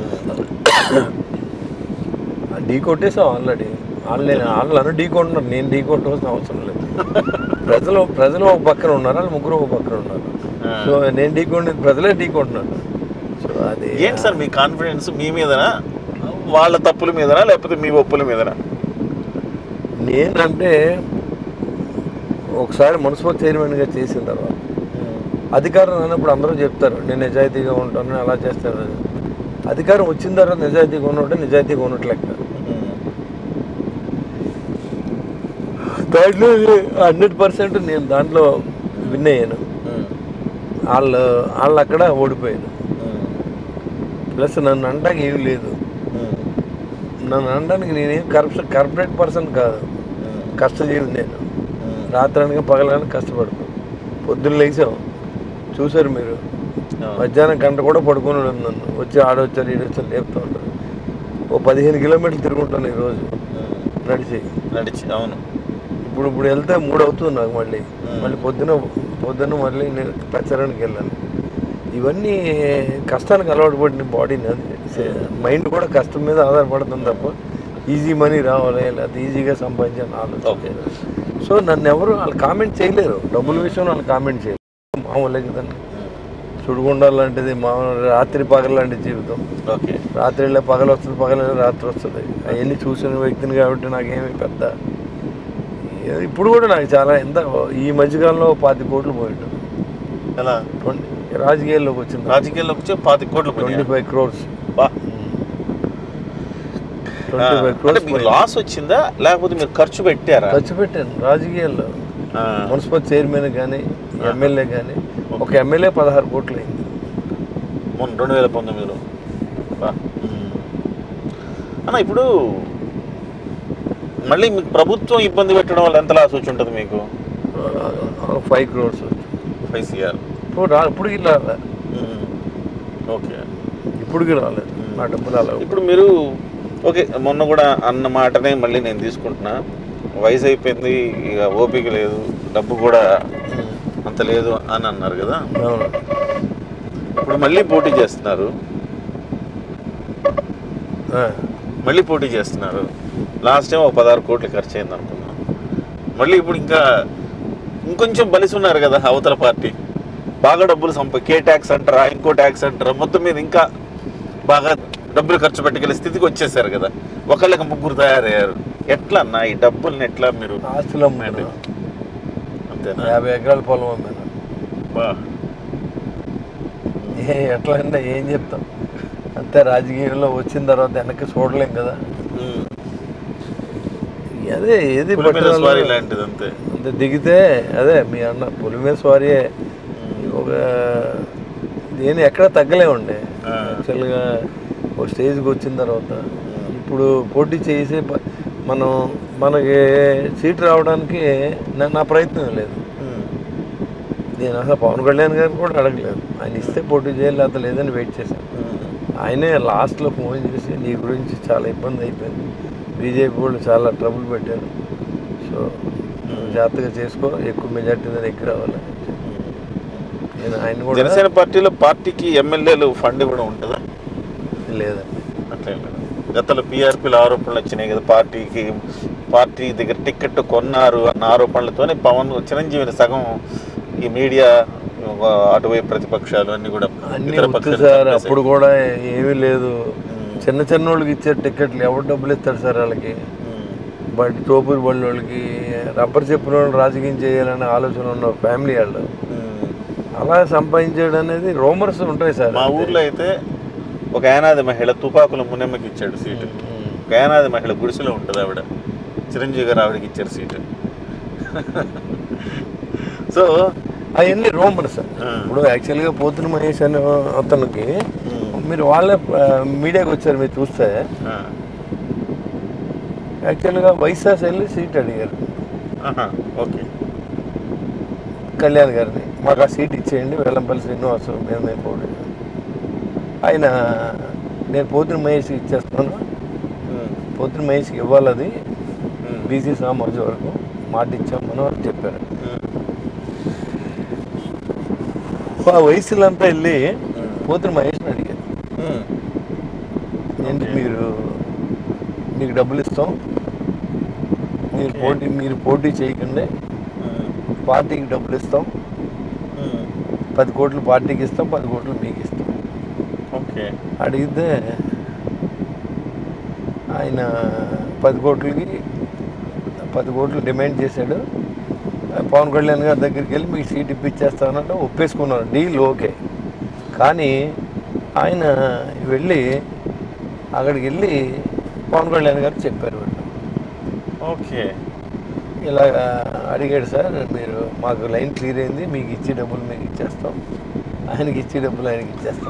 ఢీ కొట్టేసాం ఆల్రెడీ వాళ్ళు నేను వాళ్ళు ఢీ కొంటున్నారు నేను ఢీ కొట్టవలసిన అవసరం లేదు ప్రజలు ప్రజలు ఒక పక్కన ఉన్నారు వాళ్ళు ముగ్గురు ఒక పక్కన ఉన్నారు సో నేను ఢీ కొండి ప్రజలే ఢీ కొంటున్నారు సో అది ఏంటి సార్ మీ కాన్ఫిడెన్స్ మీ మీదనా వాళ్ళ తప్పుల మీదనా లేకపోతే మీ ఒప్పుల మీదనా నేనంటే ఒకసారి మున్సిపల్ చైర్మన్గా చేసిన తర్వాత అధికారం అన్నప్పుడు అందరూ చెప్తారు నేను నిజాయితీగా ఉంటాను అలా చేస్తాను అని. అధికారం వచ్చిన తర్వాత నిజాయితీగా ఉన్నట్టు నిజాయితీగా ఉన్నట్లెక్క దాంట్లో హండ్రెడ్ పర్సెంట్ నేను దాంట్లో విన్ అయ్యాను వాళ్ళు వాళ్ళు అక్కడ ఓడిపోయాను ప్లస్ నన్ను అంటానికి ఏం లేదు నన్ను అనడానికి నేనేం కరప్షన్ కార్పొరేట్ పర్సన్ కాదు కష్టజీవి నేను రాత్రి అనగా పగలనగా కష్టపడతాను పొద్దున్న లేచాం చూసారు మీరు మధ్యాహ్నం గంట కూడా పడుకుని ఉన్నాను నన్ను వచ్చి ఆడొచ్చారు ఈడొచ్చారు లేపుతూ ఉంటారు ఓ పదిహేను కిలోమీటర్లు తిరుగుంటాను ఈరోజు నడిచి నడిచి అవును ఇప్పుడు ఇప్పుడు వెళ్తే మూడు అవుతుంది నాకు మళ్ళీ మ్మ్. మళ్ళీ పొద్దున పొద్దున్న మళ్ళీ నేను ప్రచారానికి వెళ్ళాను ఇవన్నీ కష్టానికి అలవాటు పడిన బాడీని అది మైండ్ కూడా కష్టం మీద ఆధారపడుతుంది తప్ప ఈజీ మనీ రావాలి లేకపోతే ఈజీగా సంపాదించాలని ఆలోచన ఓకే సో నన్ను ఎవరు వాళ్ళు కామెంట్ చేయలేరు డబ్బుల విషయంలో వాళ్ళు కామెంట్ చేయలేరు మామూలే కదండి సుడిగుండాల లాంటిది మామూలు రాత్రి పగల లాంటి జీవితం ఓకే రాత్రి వెళ్ళే పగలు వస్తుంది పగల వెళ్ళే రాత్రి వస్తుంది అవన్నీ చూసిన వ్యక్తిని కాబట్టి నాకేమి పెద్ద ఏ- ఇప్పుడు కూడా నాకు చాలా ఎంత ఈ మధ్యకాలంలో పాతి కోట్లు పోయిండు ఎలా ట్వంటీ రాజకీయాల్లోకి వచ్చింది రాజకీయాల్లోకి వచ్చి పాతి కోట్లు ట్వంటీ ఫైవ్ క్రోర్స్ బా. ట్వంటీ ఫైవ్ అంటే క్రోర్స్ మీకు లాస్ వచ్చిందా లేకపోతే మీరు ఖర్చు పెట్టారా ఖర్చు పెట్టాను రాజకీయాల్లో ఆ, మున్సిపల్ చైర్మన్ కానీ ఎమ్మెల్యే కానీ ఒక ఎమ్మెల్యే పదహారు కోట్లు అయింది మొన్న రెండు వేల పంతొమ్మిదిలో బా. ఉమ్. అన్న ఇప్పుడు మళ్ళీ మీకు ప్రభుత్వం ఇబ్బంది పెట్టడం వల్ల ఎంత లాస్ వచ్చి ఉంటుంది మీకు ఫైవ్ క్రోర్స్ ఫైవ్ సిఆర్ ఇప్పుడు రా ఇప్పటికి రాలే ఓకే ఇప్పటికి రాలేదు నా డబ్బులు రాలేదు ఇప్పుడు మీరు ఓకే మొన్న కూడా అన్న మాటనే మళ్ళీ నేను తీసుకుంటున్నా వయసు అయిపోయింది ఇక ఓపిక లేదు డబ్బు కూడా అంత లేదు అని అన్నారు కదా అవును ఇప్పుడు మళ్ళీ పోటీ చేస్తున్నారు ఆ. మళ్ళీ పోటీ చేస్తున్నారు లాస్ట్ టైం ఒక పదహారు కోట్లు ఖర్చు అయింది అనుకున్నాం మళ్ళీ ఇప్పుడు ఇంకా ఇంకొంచెం బలిసి ఉన్నారు కదా అవతల పార్టీ బాగా డబ్బులు సంప కే ట్యాక్స్ అంటారా ఇంకో ట్యాక్స్ అంటారా మొత్తం మీద ఇంకా బాగా డబ్బులు ఖర్చు పెట్టగల స్థితికి వచ్చేసారు కదా ఒకళ్ళకి ముగ్గురు తయారయ్యారు ఎట్లా అన్న ఈ డబ్బుల్ని ఎట్లా మీరు ఆస్తులు అమ్మాను అంతేనా యాభై ఎకరాల పొలం అమ్మాను బా. ఏ ఎట్లా అంటే ఏం చెప్తాం అంతే రాజకీయంలో వచ్చిన తర్వాత వెనక్కి చూడలేం కదా ఉమ్. అదే ఏది పులి మీద పట్టుదల- స్వారీ లాంటిది అంతే అంతే దిగితే అదే మీ అన్న పులి మీద స్వారీయే ఒక దేని ఎక్కడ తగ్గలేమండి ఆ. యాక్చువల్గా ఒక స్టేజ్కి వచ్చిన తర్వాత ఇప్పుడు పోటీ చేసే ప- మనం మనకి సీట్ రావడానికి నా నా ప్రయత్నం లేదు ఉమ్. నేను అసలు పవన్ కళ్యాణ్ గారిని కూడా అడగలేదు ఆయన ఇస్తే పోటీ చేయాలి లేకపోతే లేదని వెయిట్ చేశాను ఉమ్. ఆయనే లాస్ట్లో ఫోన్ చేసి నీ గురించి చాలా ఇబ్బంది అయిపోయింది బీజేపీ వాళ్ళు చాలా ట్రబుల్ పెట్టారు సో నువ్వు జాగ్రత్తగా చేసుకో ఎక్కువ మెజార్టీ దగ్గర రావాలి నేను ఆయన కూడా జనసేన పార్టీలో పార్టీకి ఎమ్మెల్యేలు ఫండ్ కూడా ఉంటుందా లేదండి అట్లేం లేదు గతంలో పీఆర్పీలు ఆరోపణలు వచ్చినాయి కదా పార్టీకి పార్టీ దగ్గర టికెట్ కొన్నారు అన్న ఆరోపణలతోనే పవన్ చిరంజీవిని సగం ఈ మీడియా ఒక అటువైపు ప్రతిపక్షాలు అన్ని కూడా అన్నీ ఇతర వద్దు పక్షాలు సార్ చంపేశాయి. అప్పుడు కూడా ఏమీ లేదు ఉమ్. చిన్న చిన్న వాళ్ళకి ఇచ్చే టికెట్లు ఎవరు డబ్బులు ఇస్తారు సార్ వాళ్ళకి ఉమ్. బట్ తోపురు బళ్ళు వాళ్ళకి రబ్బర్ చెప్పిన వాళ్ళు రాజకీయం చేయాలనే ఆలోచన ఉన్న ఫ్యామిలీ వాళ్ళు ఉమ్. అలా సంపాదించడం అనేది రోమర్స్ ఉంటాయి సార్ మా ఊర్లో అయితే ఒక యానాది మహిళ తుపాకుల మునెమ్మకి ఇచ్చాడు సీటు ఒక యానాది మహిళ గుడిసెలో ఉంటుంది ఆవిడ చిరంజీవి గారు ఆవిడకి ఇచ్చారు సీటు సో అవన్నీ రోమర్స్ ఆ. ఇప్పుడు యాక్చువల్గా పోతున్న మహేష్ అనే అతనికి ఉమ్. మీరు వాళ్ళే ఆ, మీడియాకి వచ్చారు మీరు చూస్తే ఆ. యాక్చువల్గా వైశాస్ వెళ్ళి సీట్ అడిగారు ఆహా. ఓకే కళ్యాణ్ గారిని మాకు ఆ సీట్ ఇచ్చేయండి వెల్లంపల్లి శ్రీనివాసు మీద పోటీ ఆయన నేను పోతున్న మహేష్కి ఇచ్చేస్తాను ఉమ్. పోతున్న మహేష్కి ఇవ్వాలి అది ఉమ్. బీసీ సామాజిక వరకు మాట ఇచ్చామని వాళ్ళు చెప్పారు ఉమ్. ఆ వయసులంతా వెళ్ళి పోతున్న మహేష్ని అడిగారు ఉమ్. ఏంటి ఓకే. మీరు మీకు డబ్బులు ఇస్తాం మీరు ఓకే. పోటీ మీరు పోటీ చేయకండి ఉమ్. పార్టీకి డబ్బులు ఇస్తాం ఉమ్. పది కోట్లు పార్టీకి ఇస్తాం పది కోట్లు మీకు ఇస్తాం ఓకే అడిగితే ఆయన పది కోట్లకి పది కోట్లు డిమాండ్ చేశాడు పవన్ కళ్యాణ్ గారి దగ్గరికి వెళ్ళి మీకు సీట్ ఇప్పించేస్తానంటే ఒప్పేసుకున్నారు డీల్ ఓకే కానీ ఆయన వెళ్ళి అక్కడికి వెళ్ళి పవన్ కళ్యాణ్ గారికి చెప్పారు వీళ్ళు ఓకే ఇలా అడిగాడు సార్ మీరు మాకు లైన్ క్లియర్ అయింది మీకు ఇచ్చే డబ్బులు మీకు ఇచ్చేస్తాం ఆయనకి ఇచ్చే డబ్బులు ఆయనకి ఇచ్చేస్తాం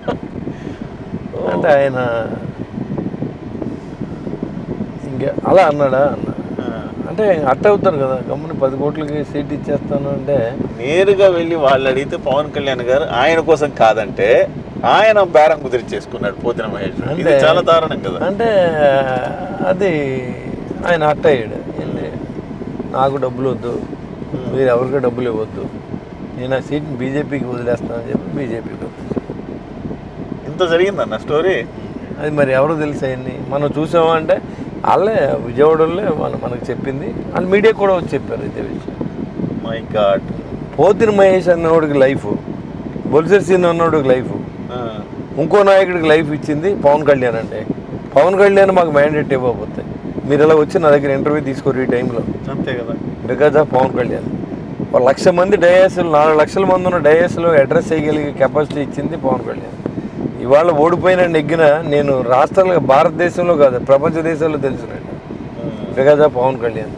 అంటే ఆయన ఇంకా అలా అన్నాడా అన్న ఆ. అంటే అట్ట అవుతారు కదా గమ్ముని పది కోట్లకి సీట్ ఇచ్చేస్తాను అంటే నేరుగా వెళ్ళి వాళ్ళు అడిగితే పవన్ కళ్యాణ్ గారు ఆయన కోసం కాదంటే ఆయన బేరం కుదిరిచేసుకున్నాడు పోతిన మహేష్ ఇది అంటే- చాలా దారుణం కదా అంటే అది ఆయన అట్ట అయ్యాడు ఏంటి నాకు డబ్బులు వద్దు మీరు ఎవరికి డబ్బులు ఇవ్వద్దు నేను ఆ సీట్ని బీజేపీకి వదిలేస్తానని చెప్పి బీజేపీకి వదిలేస్తాను ఇంత జరిగిందన్న స్టోరీ అది మరి ఎవరు తెలుసు అవన్నీ మనం చూసామా అంటే వాళ్ళే విజయవాడలో మన మనకు చెప్పింది వాళ్ళు మీడియా కూడా వచ్చి చెప్పారు ఇదే విషయం మై గాడ్ పోతిన మహేష్ అన్నవాడికి లైఫ్ బొలిసెర్ సీన్ అన్నవాడికి లైఫ్ ఇంకో నాయకుడికి లైఫ్ ఇచ్చింది పవన్ కళ్యాణ్ అంటే పవన్ కళ్యాణ్ మాకు మ్యాండేట్ ఇవ్వకపోతే మీరు ఇలా వచ్చి నా దగ్గర ఇంటర్వ్యూ తీసుకోరు ఈ టైంలో అంతే కదా బికాజ్ ఆఫ్ పవన్ కళ్యాణ్ ఒక లక్ష మంది డయాస్లు నాలుగు లక్షల మంది ఉన్న డయాస్లో అడ్రస్ చేయగలిగే కెపాసిటీ ఇచ్చింది పవన్ కళ్యాణ్ ఇవాళ ఓడిపోయిన నెగ్గిన నేను రాష్ట్రాలు భారతదేశంలో కాదు ప్రపంచ దేశాల్లో తెలుసునండి బికాజ్ ఆఫ్ పవన్ కళ్యాణ్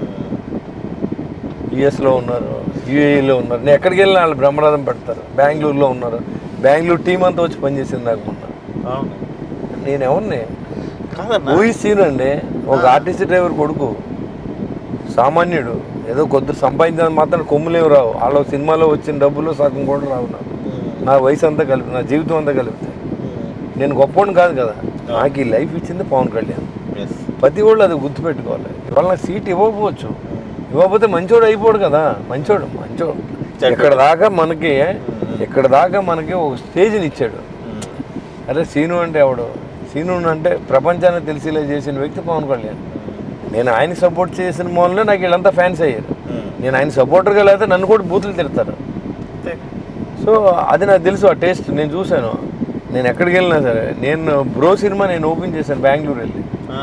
యుఎస్లో ఉన్నారు యూఏఈలో ఉన్నారు నేను ఎక్కడికి వెళ్ళినా వాళ్ళు బ్రహ్మరథం పెడతారు బెంగళూరులో ఉన్నారు బెంగళూరు టీం అంతా వచ్చి పనిచేసింది నాకు మొన్న అవును నేను ఎవరిని కాదన్న మూవీ సీన్ అండి ఒక ఆర్టిస్ట్ డ్రైవర్ కొడుకు సామాన్యుడు ఏదో కొద్ది సంపాదించిన మాత్రం కొమ్ములేవి రావు వాళ్ళ సినిమాలో వచ్చిన డబ్బులు సగం కూడా రావు నాకు నా వయసు అంతా కలిపి నా జీవితం అంతా కలిపితే నేను గొప్పవాడిని కాదు కదా నాకు ఈ లైఫ్ ఇచ్చింది పవన్ కళ్యాణ్ ఎస్ ప్రతి వాళ్ళు అది గుర్తుపెట్టుకోవాలి ఇవాళ నాకు సీట్ ఇవ్వకపోవచ్చు ఇవ్వకపోతే మంచోడు అయిపోడు కదా మంచోడు మంచోడు ఇక్కడ దాకా మనకి ఇక్కడ దాకా మనకి ఒక స్టేజ్ని ఇచ్చాడు అరే సీను అంటే ఎవడు సీను అంటే ప్రపంచాన్ని తెలిసేలా చేసిన వ్యక్తి పవన్ కళ్యాణ్ నేను ఆయన సపోర్ట్ చేసిన మూలనే నాకు వీళ్ళంతా ఫ్యాన్స్ అయ్యారు నేను ఆయన సపోర్టర్గా లేకపోతే నన్ను కూడా బూతులు తిడతారు సో అది నాకు తెలుసు ఆ టేస్ట్ నేను చూశాను నేను ఎక్కడికి వెళ్ళినా సరే నేను బ్రో సినిమా నేను ఓపెన్ చేశాను బెంగళూరు వెళ్ళి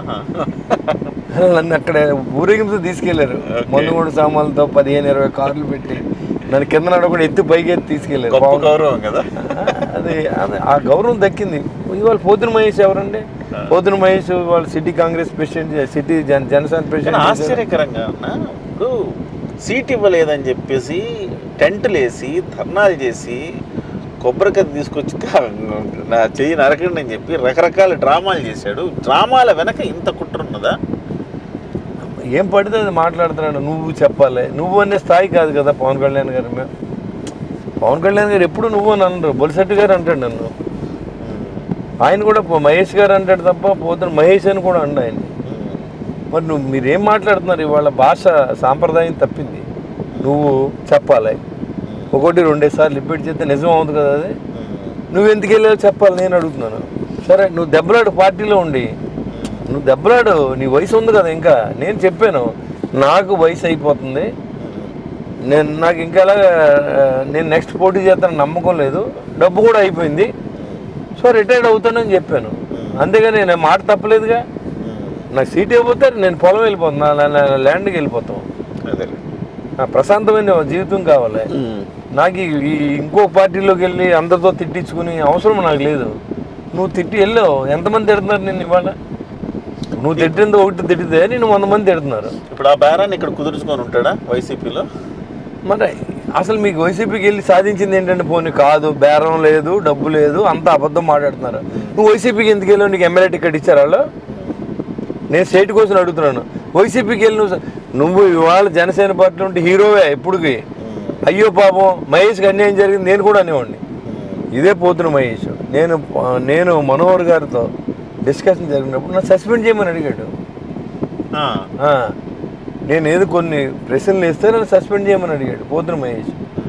నన్ను అక్కడ ఊరేగింపు తీసుకెళ్లారు Okay. మందుగోడు సామాన్లతో పదిహేను ఇరవై కార్లు పెట్టి నన్ను కింద నడ కూడా ఎత్తి పైకి ఎత్తి తీసుకెళ్లారు గొప్ప పవన్ గౌరవం కదా అది అది ఆ గౌరవం దక్కింది ఇవాళ పోతున మహేష్ ఎవరండి పోతున మహేష్ వాళ్ళ సిటీ కాంగ్రెస్ ప్రెసిడెంట్ సిటీ జన జనసేన కానీ ప్రెసిడెంట్ ఆశ్చర్యకరంగా అన్న ఇప్పుడు సీట్ ఇవ్వలేదని చెప్పేసి టెంట్లు వేసి ధర్నాలు చేసి కొబ్బరికాయ తీసుకొచ్చి కా- నా చెయ్యి నరకండి అని చెప్పి రకరకాల డ్రామాలు చేశాడు డ్రామాల వెనక ఇంత కుట్ర ఉన్నదా ఏం పడితే అది మాట్లాడుతున్నాడు నువ్వు చెప్పాలి నువ్వు అనే స్థాయి కాదు కదా పవన్ కళ్యాణ్ గారు మేము పవన్ కళ్యాణ్ గారు ఎప్పుడు నువ్వు అని అనరు బొలిశెట్టి గారు అంటాడు నన్ను ఆయన కూడా పో- మహేష్ గారు అంటాడు తప్ప పోతున్న మహేష్ అని కూడా అండు ఆయన మరి నువ్వు మీరేం మాట్లాడుతున్నారు ఇవాళ భాష సాంప్రదాయం తప్పింది నువ్వు చెప్పాలి ఒకటి రెండేసార్లు సార్లు రిపీట్ చేస్తే నిజం అవుతుంది కదా అది నువ్వు ఎందుకు వెళ్ళావు చెప్పాలి నేను అడుగుతున్నాను సరే నువ్వు దెబ్బలాడు పార్టీలో ఉండి నువ్వు దెబ్బలాడు నీ వయసు ఉంది కదా ఇంకా నేను చెప్పాను నాకు వయసు అయిపోతుంది నేను నాకు ఇంకా ఎలా నేను నెక్స్ట్ పోటీ చేస్తాను నమ్మకం లేదు డబ్బు కూడా అయిపోయింది సో రిటైర్డ్ అవుతానని చెప్పాను అంతేగాని నేను మాట తప్పలేదుగా నాకు సీట్ ఇవ్వకపోతే నేను పొలం వెళ్ళిపోతున్నా ల్యాండ్కి వెళ్ళిపోతాం అదే నా ప్రశాంతమైన జీవితం కావాలి నాకు ఈ ఈ ఇంకో పార్టీలోకి వెళ్ళి అందరితో తిట్టించుకుని అవసరం నాకు లేదు నువ్వు తిట్టి వెళ్ళావు ఎంతమంది తిడుతున్నారు నిన్ను ఇవాళ నువ్వు తిట్టింది ఒకటి తిట్టితే నేను వంద మంది తిడుతున్నారు ఇప్పుడు ఆ బేరాన్ని ఇక్కడ కుదుర్చుకొని ఉంటాడా వైసీపీలో మరి అసలు మీకు వైసీపీకి వెళ్ళి సాధించింది ఏంటంటే పోనీ కాదు బేరం లేదు డబ్బు లేదు అంత అబద్ధం మాట్లాడుతున్నారు నువ్వు వైసీపీకి ఎందుకు వెళ్ళావు నీకు ఎమ్మెల్యే టికెట్ ఇచ్చారు వాళ్ళు నేను స్టేట్ కోసం అడుగుతున్నాను వైసీపీకి వెళ్ళి నువ్వు నువ్వు ఇవాళ జనసేన పార్టీ ఉంటే హీరోవే ఎప్పుడుకి అయ్యో పాపం మహేష్కి అన్యాయం జరిగింది నేను కూడా అనేవాడిని ఇదే పోతున్న మహేష్ నేను నేను మనోహర్ గారితో డిస్కషన్ జరిగినప్పుడు నన్ను సస్పెండ్ చేయమని అడిగాడు ఆ, ఆ, నేను ఏదో కొన్ని ప్రశ్నలు వేస్తే నన్ను సస్పెండ్ చేయమని అడిగాడు పోతున్న మహేష్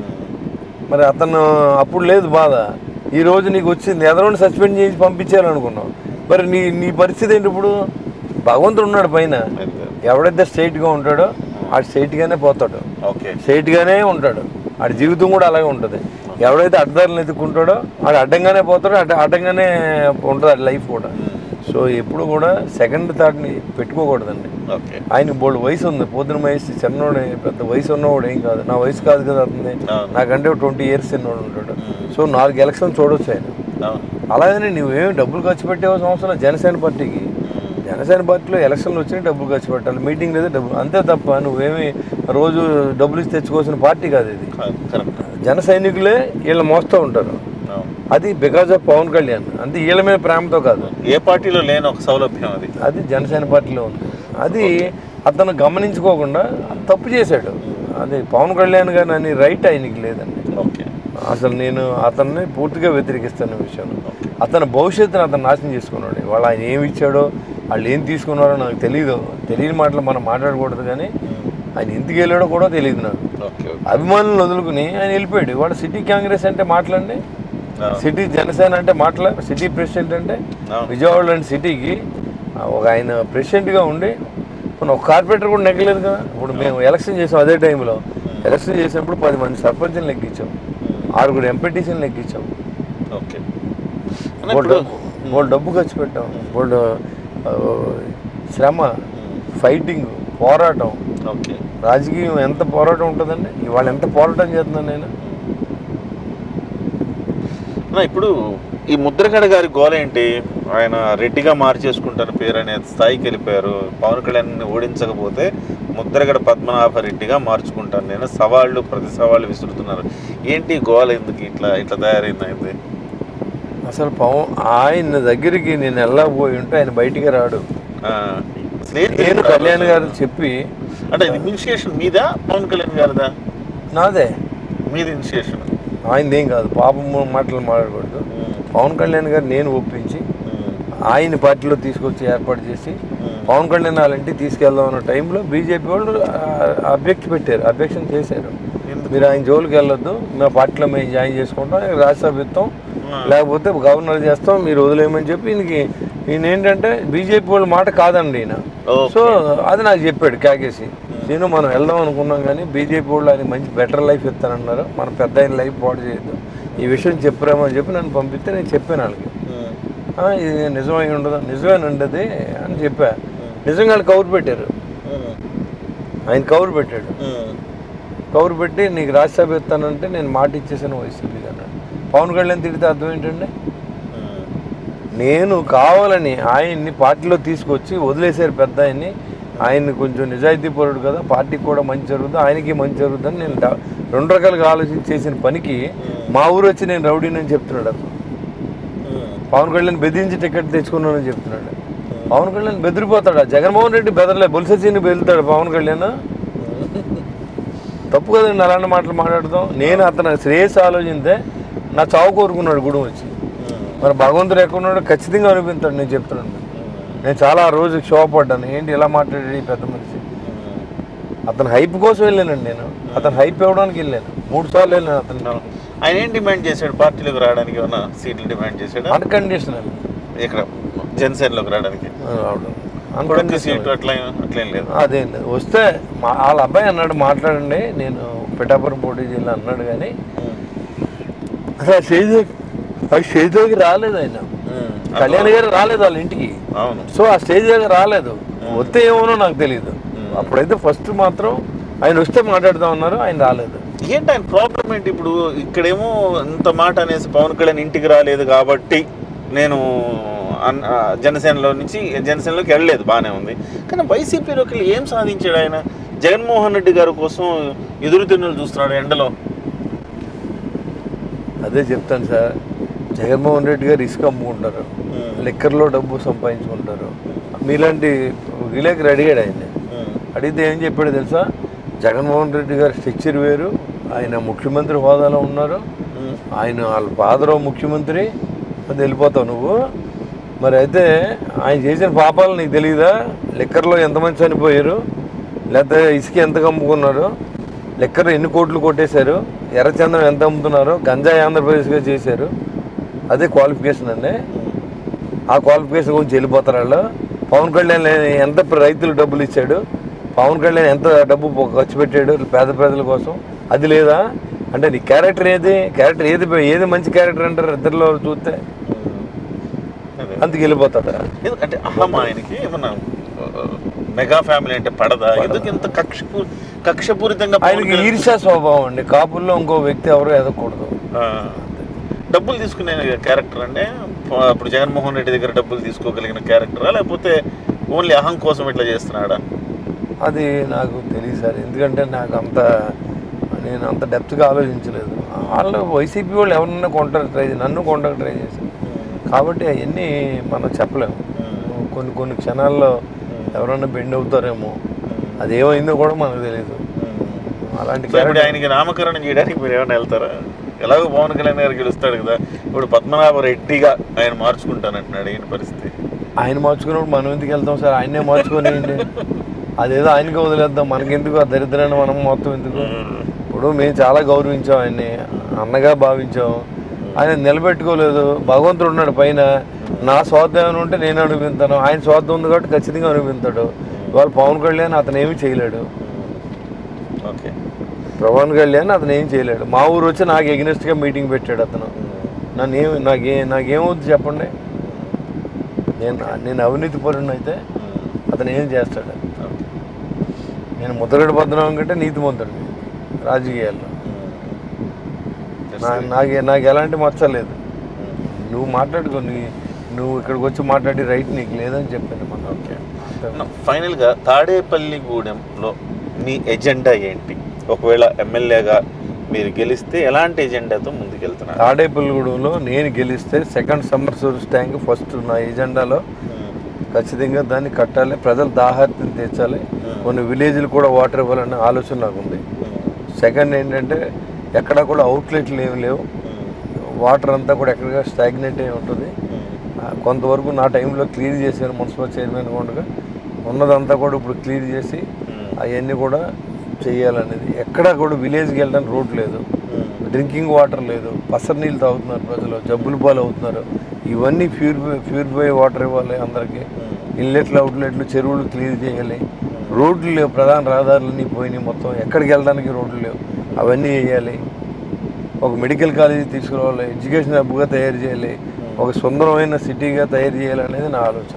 మరి అతను అప్పుడు లేదు బాధ ఈ రోజు నీకు వచ్చింది ఎదరోని సస్పెండ్ చేసి పంపించాలనుకున్నావు మరి నీ నీ పరిస్థితి ఏంటి ఇప్పుడు భగవంతుడు ఉన్నాడు పైన ఎవడైతే స్ట్రైట్గా ఉంటాడో ఆ స్ట్రైట్గానే పోతాడు ఓకే స్ట్రైట్గానే ఉంటాడు ఆడి జీవితం కూడా అలాగే ఉంటుంది ఎవడైతే అడ్డదారులు ఎత్తుకుంటాడో ఆడు అడ్డంగానే పోతాడో అడ్డ అడ్డంగానే ఉంటుంది ఆడి లైఫ్ కూడా సో ఎప్పుడు కూడా సెకండ్ థాట్ని పెట్టుకోకూడదండి ఓకే ఆయన బోల్డ్ వయసు ఉంది పొద్దున వయసు చిన్నోడే పెద్ద వయసు ఉన్నవాడు ఏం కాదు నా వయసు కాదు కదా అతని అవును. నాకంటే ట్వంటీ ఇయర్స్ చిన్నోడు ఉంటాడు సో నాలుగు ఎలక్షన్ చూడొచ్చు ఆయన అవును అలాగని నువ్వేం డబ్బులు ఖర్చు పెట్టేవలసిన అవసరం లేదు జనసేన పార్టీకి జనసేన పార్టీలో ఎలక్షన్లు వచ్చినాయి డబ్బులు ఖర్చు పెట్టాలి మీటింగ్ లేదా డబ్బులు అంతే తప్ప నువ్వేమి రోజు డబ్బులు ఇచ్చి తెచ్చుకోవాల్సిన పార్టీ కాదు ఇది కరెక్ట్ జన సైనికులే వీళ్ళు మోస్తూ ఉంటారు అవును అది బికాజ్ ఆఫ్ పవన్ కళ్యాణ్ అంతే వీళ్ళ మీద ప్రేమతో కాదు ఏ పార్టీలో లేని ఒక సౌలభ్యం అది అది జనసేన పార్టీలో ఉంది అది అతను గమనించుకోకుండా తప్పు చేశాడు అది పవన్ కళ్యాణ్ గారు అని రైట్ ఆయనకి లేదండి ఓకే అసలు నేను అతన్ని పూర్తిగా వ్యతిరేకిస్తున్న విషయం అతని భవిష్యత్తుని అతను నాశనం చేసుకున్నాడు వాళ్ళు ఆయన ఏమి ఇచ్చాడో వాళ్ళు ఏం తీసుకున్నారో నాకు తెలియదు తెలియని మాటలు మనం మాట్లాడకూడదు కానీ ఆయన ఎందుకు వెళ్ళాడో కూడా తెలియదు నాకు ఓకే ఓకే అభిమానులను వదులుకుని ఆయన వెళ్ళిపోయాడు వాడు సిటీ కాంగ్రెస్ అంటే మాట్లాడండి ఆ. సిటీ జనసేన అంటే మాట్లా సిటీ ప్రెసిడెంట్ అంటే అవును. విజయవాడ లాంటి సిటీకి ఆ, ఒక ఆయన ప్రెసిడెంట్గా ఉండి మన ఒక కార్పొరేటర్ కూడా నెగ్గలేదు కదా ఇప్పుడు మేము ఎలక్షన్ చేసాం అదే టైంలో ఎలక్షన్ చేసినప్పుడు పది మంది సర్పంచ్ని లెక్కించాం ఆరుగురు ఎంపీటీసీని లెక్కించాం ఓకే వాళ్ళు డబ్బు వాళ్ళు డబ్బు ఖర్చు పెట్టాం వాళ్ళు ఆ, శ్రమ ఫైటింగ్ పోరాటం ఓకే రాజకీయం ఎంత పోరాటం ఉంటుందండి ఇవాళ ఎంత పోరాటం చేస్తున్నాను నేను అన్న, ఇప్పుడు ఈ ముద్రగడ గారి గోల ఏంటి ఆయన రెడ్డిగా మార్చేసుకుంటారు పేరు అనే స్థాయికి వెళ్ళిపోయారు పవన్ కళ్యాణ్ ఓడించకపోతే ముద్రగడ పద్మనాభ రెడ్డిగా మార్చుకుంటాను నేను సవాళ్ళు ప్రతి సవాళ్ళు విసురుతున్నారు ఏంటి ఈ గోల ఎందుకు ఇట్లా ఇట్లా తయారైంది అయింది అసలు పవన్ ఆయన దగ్గరికి నేను వెళ్ళకపోయి ఉంటే ఆయన బయటికి రాడు అసలు ఏంటి? నేను కళ్యాణ్ గారు చెప్పి అంటే ఇది ఇనిషియేషన్ మీదా పవన్ కళ్యాణ్ గారిదా నాదే మీది ఇనిషియేషన్ ఆయనదేం కాదు పాపం మాటలు మాట్లాడకూడదు పవన్ కళ్యాణ్ గారు నేను ఒప్పించి ఆయన పార్టీలో తీసుకొచ్చి ఏర్పాటు చేసి పవన్ కళ్యాణ్ వాళ్ళ ఇంటికి తీసుకెళ్దాం అన్న టైంలో బీజేపీ వాళ్ళు అబ్జెక్ట్ పెట్టారు అబ్జెక్షన్ చేశారు ఎందుకు? మీరు ఆయన జోలికి వెళ్ళొద్దు మా పార్టీలో మేము జాయిన్ చేసుకుంటాం రాజ్యసభ ఇస్తాం లేకపోతే గవర్నర్ చేస్తాం మీరు వదిలేయమని చెప్పి ఈయనకి ఈయన ఏంటంటే బీజేపీ వాళ్ళ మాట కాదండి ఈయన ఓకే. సో అది నాకు చెప్పాడు కాకేసి నేను మనం వెళ్దాం అనుకున్నాం కానీ బీజేపీ వాళ్ళు ఆయన మంచి బెటర్ లైఫ్ ఇస్తానన్నారు మన పెద్ద ఆయన లైఫ్ పాడు చేయొద్దు ఈ విషయం చెప్పరామో అని చెప్పి నన్ను పంపిస్తే నేను చెప్పాను వాళ్ళకి "ఆ, ఇది నిజమై ఉండదు నిజమేనండి ఉండదు అని చెప్పా నిజంగా వాళ్ళు కౌరు పెట్టారు ఆయన కౌరు పెట్టాడు కౌరు పెట్టి నీకు రాజ్యసభ ఇస్తానంటే నేను మాట ఇచ్చేసాను వైసీపీకి అన్నాడు పవన్ కళ్యాణ్ తిడితే అర్థం ఏంటండి నేను కావాలని ఆయన్ని పార్టీలో తీసుకొచ్చి వదిలేశారు పెద్ద ఆయన్ని ఆయన్ని కొంచెం నిజాయితీ పరుడు కదా పార్టీకి కూడా మంచి జరుగుతుంది ఆయనకి మంచి జరుగుతుంది నేను డా- రెండు రకాలుగా ఆలోచించి చేసిన పనికి మా ఊరు వచ్చి నేను రౌడీని అని చెప్తున్నాడు అతను పవన్ కళ్యాణ్ బెదిరించి టికెట్ తెచ్చుకున్నానని చెప్తున్నాడు పవన్ కళ్యాణ్ బెదిరిపోతాడా జగన్మోహన్ రెడ్డి బెదరలే బొలిసచ్చిని బెదురుతాడు పవన్ కళ్యాణ్ తప్పు కదండి అలాంటి మాటలు మాట్లాడదాం నేను అతను శ్రేయస్ ఆలోచిస్తే నా చావు కోరుకున్నాడు గుడి వచ్చి మరి భగవంతుడు ఎక్కడున్నాడో ఖచ్చితంగా అనిపిస్తాడు నేను చెప్తున్నాను నేను చాలా ఆ రోజు క్షోభపడ్డాను ఏంటి ఇలా మాట్లాడాడు ఈ పెద్ద మనిషి అతను హైప్ కోసం వెళ్ళానండి నేను అతను హైప్ ఇవ్వడానికి వెళ్ళాను మూడు సార్లు వెళ్ళాను అతను ఆయన ఏం డిమాండ్ చేశాడు పార్టీలోకి రావడానికి ఏమన్నా సీట్లు డిమాండ్ చేశాడా అన్కండిషనల్ ఇక్కడ జనసేనలోకి రావడానికి రావడం కొడుకు సీటు అన్కండిషనల్ అట్లా అట్లేం లేదు అదేం లేదు వస్తే మా వాళ్ళ అబ్బాయి అన్నాడు మాట్లాడండి నేను పిఠాపురం పోటీ చేయాలి అన్నాడు కానీ అసలు ఆ స్టేజ్ దగ్గర- ఆ స్టేజ్ దగ్గరికి రాలేదు ఆయన కళ్యాణ్ గారు రాలేదు వాళ్ళ ఇంటికి అవును సో ఆ స్టేజ్ దగ్గర రాలేదు వస్తే ఏమోనో నాకు తెలియదు అప్పుడైతే ఫస్ట్ మాత్రం ఆయన వస్తే మాట్లాడుతూ ఉన్నారు ఆయన రాలేదు ఏంటి ఆయన ప్రాబ్లం ఏంటి ఇప్పుడు ఇక్కడేమో ఇంత మాట అనేసి పవన్ కళ్యాణ్ ఇంటికి రాలేదు కాబట్టి నేను అన్- ఆ, జనసేనలో నుంచి జనసేనలోకి వెళ్ళలేదు బాగానే ఉంది కానీ వైసీపీలోకి వెళ్ళి ఏం సాధించాడు ఆయన జగన్మోహన్ రెడ్డి గారి కోసం ఎదురు తిన్నులు చూస్తున్నాడు ఎండలో అదే చెప్తాను సార్ జగన్మోహన్ రెడ్డి గారు ఇసుక అమ్ముకుంటారు లిక్కర్లో డబ్బు సంపాదించుకుంటారు మీలాంటి విలేకరు అడిగాడు ఆయన్ని అడిగితే ఏం చెప్పాడు తెలుసా జగన్మోహన్ రెడ్డి గారి స్ట్రక్చర్ వేరు ఆయన ముఖ్యమంత్రి హోదాలో ఉన్నారు ఆయన వాళ్ళ ఫాదర్ ముఖ్యమంత్రి అది వెళ్ళిపోతావు నువ్వు మరి అయితే ఆయన చేసిన పాపాలు నీకు తెలియదా లిక్కర్లో ఎంతమంది చనిపోయారు లేకపోతే ఇసుక ఎంత కమ్ముకున్నారు లిక్కర్ ఎన్ని కోట్లు కొట్టేశారు ఎర్రచందనం ఎంత అమ్ముతున్నారు గంజాయి ఆంధ్రప్రదేశ్గా చేశారు అదే క్వాలిఫికేషన్ అండి ఆ క్వాలిఫికేషన్ గురించి వెళ్ళిపోతారు వాళ్ళు పవన్ కళ్యాణ్ ఎంత రైతులు డబ్బులు ఇచ్చాడు పవన్ కళ్యాణ్ ఎంత డబ్బు పొ- ఖర్చు పెట్టాడు పేద ప్రజల కోసం అది లేదా అంటే నీ క్యారెక్టర్ ఏది క్యారెక్టర్ ఏది ఏది మంచి క్యారెక్టర్ అంటారు ఇద్దరిలో చూస్తే అదే. అందుకు వెళ్ళిపోతాడు ఎందుకంటే అహం ఆయనకి ఏమన్నా ఆ, మెగా ఫ్యామిలీ అంటే పడదా ఎందుకు ఇంత కక్ష కక్షపూరితంగా పవన్ ఆయనకి కళ్యాణ్- ఈర్ష్యా స్వభావం అండి కాపుల్లో ఇంకో వ్యక్తి ఎవరు ఎదగకూడదు ఆ, డబ్బులు తీసుకునే క్యారెక్టర్ అంటే ప- ఇప్పుడు జగన్మోహన్ రెడ్డి దగ్గర డబ్బులు తీసుకోగలిగిన క్యారెక్టరా లేకపోతే ఓన్లీ అహం కోసం ఇట్లా చేస్తున్నాడా అది నాకు తెలియదు సార్ ఎందుకంటే నాకు అంత నేను అంత డెప్త్గా ఆలోచించలేదు వాళ్ళు వైసీపీ వాళ్ళు ఎవరన్నా కొంటారు ట్రై నన్ను కొంటారు ట్రై చేశారు కాబట్టి అవన్నీ మనం చెప్పలేము కొన్ని కొన్ని క్షణాల్లో ఎవరన్నా బెండ్ అవుతారేమో అది ఏమైందో కూడా మనకు తెలియదు అలాంటి సో ఇప్పుడు character- ఆయనకి నామకరణం చేయడానికి మీరు ఏమైనా వెళ్తారా ఎలాగో పవన్ కళ్యాణ్ గారు గెలుస్తాడు కదా ఇప్పుడు పద్మనాభ రెడ్డిగా ఆయన మార్చుకుంటానంటున్నాడు ఈయన పరిస్థితి ఆయన మార్చుకున్నప్పుడు మనం ఎందుకు వెళ్తాం సార్ ఆయనే మార్చుకొని అదేదో ఆయనకి వదిలేద్దాం మనకెందుకు ఆ దరిద్రాన్ని మనం మొత్తం ఎందుకు ఇప్పుడు మేము చాలా గౌరవించాం ఆయన్ని అన్నగా భావించాం ఆయన నిలబెట్టుకోలేదు భగవంతుడు ఉన్నాడు పైన నా స్వార్థం ఏమైనా ఉంటే నేను అనిపించాను ఆయన స్వార్థం ఉంది కాబట్టి ఖచ్చితంగా అనిపించాడు ఇవాళ పవన్ కళ్యాణ్ అతను ఏమీ చేయలేడు ఓకే పవన్ కళ్యాణ్ అతను ఏం చేయలేడు మా ఊరు వచ్చి నాకు ఎగ్నెస్ట్గా మీటింగ్ పెట్టాడు అతను నన్ను ఏం నాకే నాకేమవుద్ది చెప్పండి నేను నేను అవినీతి పరుణ్ అయితే అతను ఏం చేస్తాడు నేను ముద్రగడ పద్మనాభం కంటే నీతిమంతుడిని రాజకీయాల్లో నా నాకు నాకు ఎలాంటి మచ్చలేదు నువ్వు మాట్లాడుకో నీ నువ్వు ఇక్కడికి వచ్చి మాట్లాడి రైట్ నీకు లేదని చెప్పాను మనం ఓకే ఫైనల్గా తాడేపల్లిగూడెంలో మీ ఎజెండా ఏంటి ఒకవేళ ఎమ్మెల్యేగా మీరు గెలిస్తే ఎలాంటి ఎజెండాతో ముందుకెళ్తున్నారు తాడేపల్లిగూడెంలో నేను గెలిస్తే second summer source tank first నా ఎజెండాలో ఖచ్చితంగా దాన్ని కట్టాలి ప్రజలు దాహార్తిని తీర్చాలి కొన్ని విలేజ్లు కూడా వాటర్ ఇవ్వాలనే ఆలోచన నాకు ఉంది సెకండ్ ఏంటంటే ఎక్కడ కూడా అవుట్లెట్లు ఏమి లేవు వాటర్ అంతా కూడా ఎక్కడిగా స్టాగ్నెంట్ అయి ఉంటుంది ఆ, కొంతవరకు నా టైంలో క్లియర్ చేశాను మున్సిపల్ చైర్మన్ ఉండగా ఉన్నదంతా కూడా ఇప్పుడు క్లియర్ చేసి అవన్నీ కూడా చేయాలనేది ఎక్కడ కూడా విలేజ్కి వెళ్ళడానికి రోడ్ లేదు డ్రింకింగ్ వాటర్ లేదు పసర నీళ్ళు తాగుతున్నారు ప్రజలు జబ్బులు పాలు అవుతున్నారు ఇవన్నీ ప్యూరిఫై ప్యూరిఫై వాటర్ ఇవ్వాలి అందరికీ ఇన్లెట్లు అవుట్లెట్లు చెరువులు క్లియర్ చేయాలి రోడ్లు లేవు ప్రధాన రహదారులన్నీ పోయినాయి మొత్తం ఎక్కడికి వెళ్ళడానికి రోడ్లు లేవు అవన్నీ వేయాలి ఒక మెడికల్ కాలేజీ తీసుకురావాలి ఎడ్యుకేషన్ హబ్గా తయారు చేయాలి ఒక సుందరమైన సిటీగా తయారు చేయాలనేది నా ఆలోచన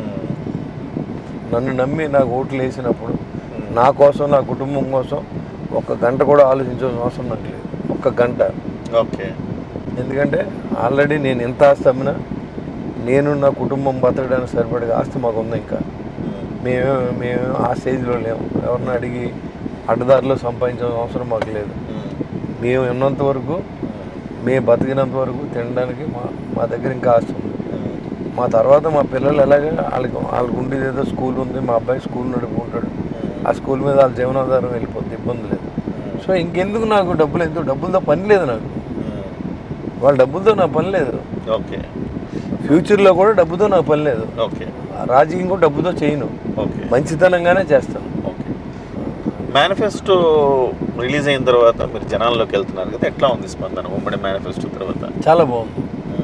నన్ను నమ్మి నాకు ఓట్లు వేసినప్పుడు నా కోసం నా కుటుంబం కోసం ఒక గంట కూడా ఆలోచించాల్సిన అవసరం నాకు లేదు ఒక్క గంట ఓకే ఎందుకంటే ఆల్రెడీ నేను ఎంత ఆస్తి అమ్మినా నేను నా కుటుంబం బతకడానికి సరిపడే ఆస్తి మాకు ఉంది ఇంకా మేము మేము ఆ స్టేజ్లో లేము ఎవరిని అడిగి అడ్డదారిలో సంపాదించాల్సిన అవసరం మాకు లేదు మేము ఉన్నంత వరకు మేము బతికినంత వరకు తినడానికి మా మా దగ్గర ఇంకా ఆస్తి ఉంది మా తర్వాత మా పిల్లలు ఎలాగ వాళ్ళకి వాళ్ళకి ఉండేది ఏదో స్కూల్ ఉంది మా అబ్బాయి స్కూల్ నడుపుకుంటాడు ఆ స్కూల్ మీద వాళ్ళ జీవనాధారం వెళ్ళిపోతుంది ఇబ్బంది లేదు సో ఇంకెందుకు నాకు డబ్బులు ఎందుకు డబ్బులతో పని లేదు నాకు వాళ్ళ డబ్బులతో నా పని లేదు ఓకే ఫ్యూచర్లో కూడా డబ్బుతో నాకు పని లేదు ఓకే రాజకీయం కూడా డబ్బుతో చేయను ఓకే మంచితనంగానే చేస్తాను ఓకే మేనిఫెస్టో రిలీజ్ అయిన తర్వాత మీరు జనాల్లోకి వెళ్తున్నారు కదా ఎట్లా ఉంది స్పందన ఉమ్మడి మేనిఫెస్టో తర్వాత చాలా బాగుంది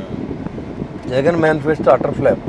Jagan manifesto utter flop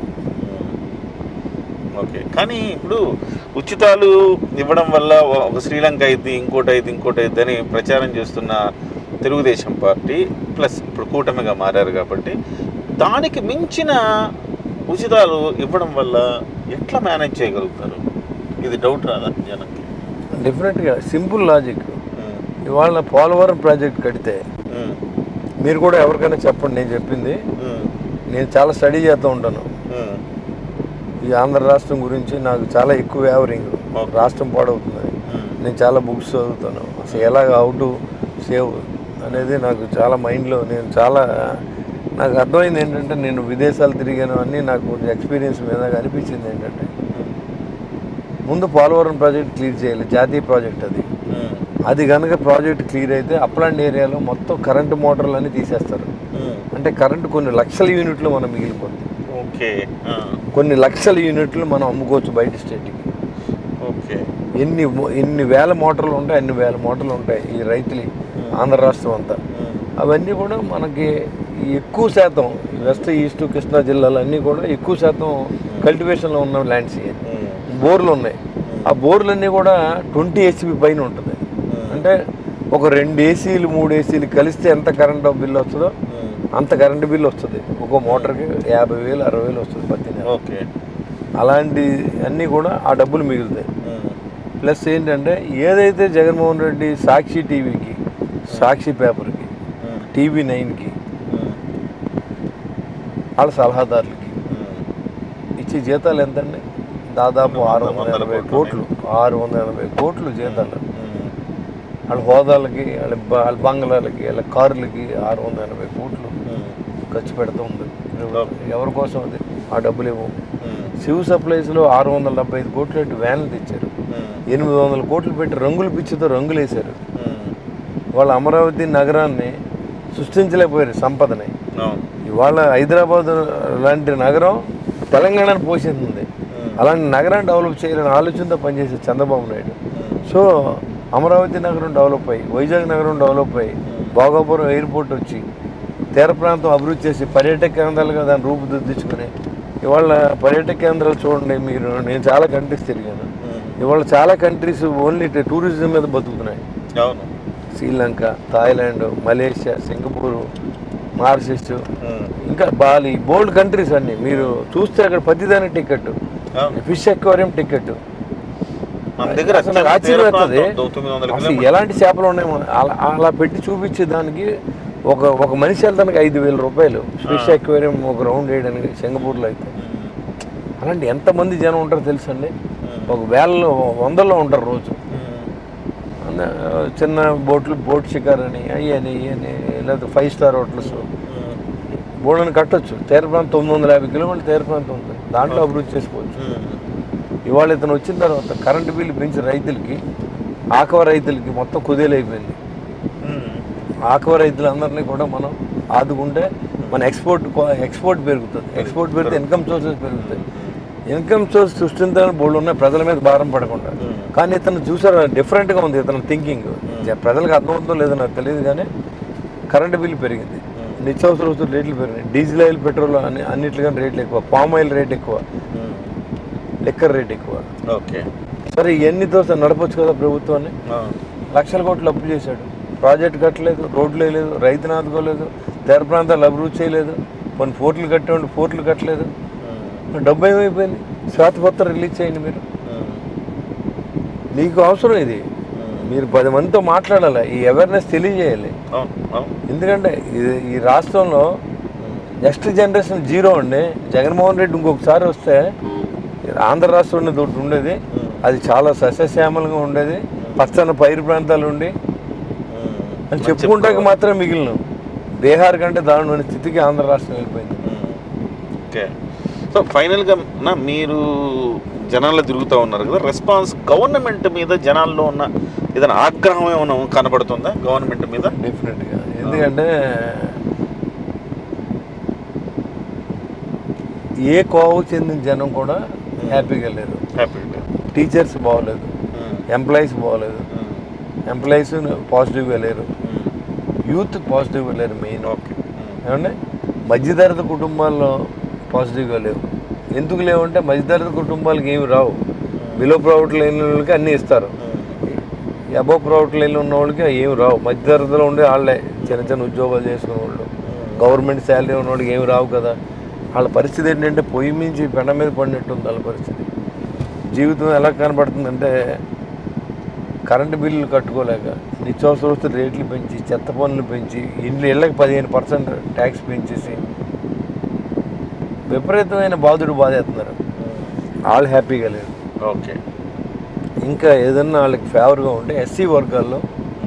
okay కానీ ఇప్పుడు ఉచితాలు ఇవ్వడం వల్ల ఒక శ్రీలంక అయింది ఇంకోటి అయింది ఇంకోటి అయింది అని ప్రచారం చేస్తున్న తెలుగుదేశం పార్టీ ప్లస్ ఇప్పుడు కూటమిగా మారారు కాబట్టి దానికి మించిన ఉచితాలు ఇవ్వడం వల్ల ఎట్లా మేనేజ్ చేయగలుగుతారు ఇది డౌట్ రాదా జనంకి డెఫినెట్గా సింపుల్ లాజిక్ ఉమ్, ఇవాళ పోలవరం ప్రాజెక్ట్ కడితే ఉమ్, మీరు కూడా ఎవరికైనా చెప్పండి నేను చెప్పింది ఉమ్, నేను చాలా స్టడీ చేస్తూ ఉంటాను ఉమ్, ఈ ఆంధ్ర రాష్ట్రం గురించి నాకు చాలా ఎక్కువ వ్యావరింగ్ Okay. రాష్ట్రం పాడవుతుందని ఉమ్, నేను చాలా బుక్స్ చదువుతాను అసలు ఎలాగ హౌ టు సేవ్ అనేది నాకు చాలా మైండ్లో నేను చాలా నాకు అర్థమైంది ఏంటంటే నేను విదేశాలు తిరిగాను అన్నీ నాకు కొంచెం ఎక్స్పీరియన్స్ మీద అనిపించింది ఏంటంటే ముందు పోలవరం ప్రాజెక్ట్ క్లియర్ చేయాలి జాతీయ ప్రాజెక్ట్ అది ఉమ్, అది కనుక ప్రాజెక్ట్ క్లియర్ అయితే అప్లాండ్ ఏరియాలో మొత్తం కరెంటు మోటార్లు అన్నీ తీసేస్తారు ఉమ్, అంటే కరెంటు కొన్ని లక్షల యూనిట్లు మనం మిగిలిపోతుంది ఓకే ఆ, కొన్ని లక్షల యూనిట్లు మనం అమ్ముకోవచ్చు బయట స్టేట్కి ఓకే ఎన్ని మో- ఎన్ని వేల మోటార్లు ఉంటాయి అన్ని వేల మోటార్లు ఉంటాయి ఈ రైతులు ఆంధ్ర రాష్ట్రం అంతా ఉమ్, అవన్నీ కూడా మనకి ఎక్కువ శాతం ఈ వెస్ట్ ఈస్ట్ కృష్ణా జిల్లాలు అన్నీ కూడా ఎక్కువ శాతం కల్టివేషన్లో ఉన్న ల్యాండ్స్ ఇవి. ఉమ్, బోర్లు ఉన్నాయి ఆ బోర్లన్నీ కూడా ట్వంటీ హెచ్పి పైన ఉంటుంది అంటే ఒక రెండు ఏసీలు మూడు ఏసీలు కలిస్తే ఎంత కరెంట్ బిల్ వస్తుందో ఉమ్, అంత కరెంట్ బిల్ వస్తుంది ఒక మోటార్కి యాభై వేలు అరవై వేలు వస్తుంది ప్రతి నెల ఓకే అలాంటి అన్నీ కూడా ఆ డబ్బులు మిగులుతాయి ఉమ్, ప్లస్ ఏంటంటే ఏదైతే జగన్మోహన్ రెడ్డి సాక్షి టీవీకి సాక్షి పేపర్కి ఉమ్, టీవీ నైన్కి ఉమ్, వాళ్ళ సలహాదారులకి ఉమ్, ఇచ్చే జీతాలు ఎంతండి దాదాపు ఆరు వందల వందల ఎనభై కోట్లు కోట్లు ఆరు వందల ఎనభై కోట్లు జీతాలు ఉమ్, వాళ్ళ హోదాలకి వాళ్ళ బ- వాళ్ళ బంగ్లాలకి వాళ్ళ కార్లకి ఆరు వందల ఎనభై కోట్లు ఉమ్, ఖర్చు పెడుతూ ఉంది ఎవరి కోసం అది ఆ డబ్బులు ఇవ్వము ఉమ్, సివ్ సప్లైస్లో ఆరు వందల డెబ్బై ఐదు కోట్లు వ్యాన్లు తెచ్చారు ఉమ్, ఎనిమిది వందల కోట్లు పెట్టి రంగుల పిచ్చితో రంగులు వేశారు ఉమ్. వాళ్ళ అమరావతి నగరాన్ని సృష్టించలేకపోయారు సంపదని అవును ఇవాళ హైదరాబాద్ లాంటి నగరం తెలంగాణను పోషిస్తుంది అలాంటి నగరాన్ని డెవలప్ చేయాలని ఆలోచనతో పనిచేసే చంద్రబాబు నాయుడు సో అమరావతి నగరం డెవలప్ అయ్యి వైజాగ్ నగరం డెవలప్ అయ్యి భోగాపురం ఎయిర్పోర్ట్ వచ్చి తీర ప్రాంతం అభివృద్ధి చేసి పర్యాటక కేంద్రాలుగా దాన్ని రూపుదిద్దుచుకుని ఇవాళ పర్యాటక కేంద్రాలు చూడండి మీరు నేను చాలా కంట్రీస్ తిరిగాను ఇవాళ చాలా కంట్రీస్ ఓన్లీ టూరిజం మీద బతుకుతున్నాయి అవును Sri Lanka Thailand Malaysia Singapore Mauritius ఉమ్. ఇంకా బాలి బోల్డ్ కంట్రీస్ అన్ని మీరు చూస్తే అక్కడ ప్రతిదాని టికెట్ అవును ఫిష్ ఎక్వేరియం టికెట్ మన దగ్గర అసలు నాకు ఆశ్చర్యం వేస్తుంది తొమ్మిది వందల అసలు కిలోమీటర్లు ఎలాంటి చేపలు ఉన్నాయి మన- అలా అలా పెట్టి చూపించే దానికి ఒక ఒక మనిషి వెళ్తానికి ఐదు వేల రూపాయలు ఫిష్ ఎక్వేరియం ఒక రౌండ్ వేయడానికి సింగపూర్లో అయితే అలాంటి ఎంతమంది జనం ఉంటారో తెలుసండి ఒక వేలలో వందల్లో ఉంటారు రోజు అంద- చిన్న బోట్లు బోట్ షికార్ అని అవి అని ఇవి అని లేదా ఫైవ్ స్టార్ హోటల్స్ బోర్డుని కట్టొచ్చు తీర ప్రాంతం తొమ్మిది వందల యాభై కిలోమీటర్ల తీర ప్రాంతం ఉంది దాంట్లో అభివృద్ధి చేసుకోవచ్చు ఇవాళ ఇతను వచ్చిన తర్వాత కరెంటు బిల్లు పెంచి రైతులకి ఆకవ రైతులకి మొత్తం కుదేలైపోయింది ఆకవ రైతులందరినీ కూడా మనం ఆదుకుంటే మన ఎక్స్పోర్ట్ ఎక్స్పోర్ట్ పెరుగుతుంది ఎక్స్పోర్ట్ పెరిగితే ఇన్కమ్ సోర్సెస్ పెరుగుతాయి ఇన్కమ్ సోర్స్ సృష్టించాలని బోర్డు ఉన్నాయి ప్రజల మీద భారం పడకుండా కానీ ఇతను చూసారు డిఫరెంట్గా ఉంది ఇతను థింకింగ్ ప్రజలకు అర్థమవుతుందో లేదో నాకు తెలియదు కానీ కరెంటు బిల్లు పెరిగింది నిత్యావసర వస్తువులు రేట్లు పెరిగినాయి డీజిల్ ఆయిల్ పెట్రోల్ అన్ని అన్నిటికన్నా రేట్లు ఎక్కువ పామ్ ఆయిల్ రేట్ ఎక్కువ లిక్కర్ రేట్ ఎక్కువ ఓకే సరే ఇవన్నీతో నడపచ్చు కదా ప్రభుత్వాన్ని లక్షల కోట్లు అప్పు చేశాడు ప్రాజెక్ట్ కట్టలేదు రోడ్లు వేయలేదు రైతుని ఆదుకోలేదు తీర ప్రాంతాలు అభివృద్ధి చేయలేదు కొన్ని ఫోర్ట్లు కట్టేవాడి ఫోర్ట్లు కట్టలేదు మరి డబ్బు ఏమైపోయింది శ్వేతపత్రం రిలీజ్ చేయండి మీరు మీకు అవసరం ఇది మీరు పది మందితో మాట్లాడాలి ఈ అవేర్నెస్ తెలియజేయాలి అవును అవును ఎందుకంటే ఇది ఈ రాష్ట్రంలో నెక్స్ట్ జనరేషన్ జీరో అండి జగన్మోహన్ రెడ్డి ఇంకొకసారి వస్తే ఆంధ్ర రాష్ట్రం అనేది ఒకటి ఉండేది అది చాలా సస్యశ్యామలంగా ఉండేది పచ్చని పైరు ప్రాంతాలు ఉండి అని చెప్పుకుంటాక మాత్రం మిగిలిన బీహార్ కంటే దారుణమైన స్థితికి ఆంధ్ర రాష్ట్రం వెళ్ళిపోయింది ఓకే సో ఫైనల్గా నా మీరు జనాల్లో తిరుగుతూ ఉన్నారు కదా రెస్పాన్స్ గవర్నమెంట్ మీద జనాల్లో ఉన్న ఏదైనా ఆగ్రహం ఏమైనా కనబడుతుందా గవర్నమెంట్ మీద డెఫినెట్గా ఎందుకంటే ఏ కోవకు చెందిన జనం కూడా హ్యాపీగా లేరు హ్యాపీ టీచర్స్ బాగోలేదు ఎంప్లాయీస్ బాగోలేదు ఎంప్లాయీస్ పాజిటివ్గా లేరు యూత్ పాజిటివ్గా లేరు మెయిన్ ఓకే ఏమంటే మధ్యతరగతి కుటుంబాల్లో పాజిటివ్గా లేవు ఎందుకు లేవంటే మధ్యతరగతి కుటుంబాలకి ఏమి రావు బిలో ప్రాఫిట్ లేని వాళ్ళకి అన్నీ ఇస్తారు అబో ప్రాఫిట్ లేని ఉన్న వాళ్ళకి ఏమి రావు మధ్యతరగతిలో ఉండే వాళ్ళే చిన్న చిన్న ఉద్యోగాలు చేసుకునే వాళ్ళు గవర్నమెంట్ శాలరీ ఉన్న వాళ్ళకి ఏమి రావు కదా వాళ్ళ పరిస్థితి ఏంటంటే పొయ్యి మించి పెండ మీద పడినట్టు ఉంది వాళ్ళ పరిస్థితి జీవితం ఎలా కనబడుతుందంటే కరెంటు బిల్లులు కట్టుకోలేక నిత్యావసర వస్తువుల రేట్లు పెంచి చెత్త పన్నులు పెంచి ఇండ్లు ఇళ్ళకి పదిహేను పర్సెంట్ ట్యాక్స్ పెంచేసి విపరీతమైన బాధుడు బాధేస్తున్నారు వాళ్ళు హ్యాపీగా లేరు ఓకే ఇంకా ఏదన్నా వాళ్ళకి ఫేవర్గా ఉంటే ఎస్సీ వర్గాల్లో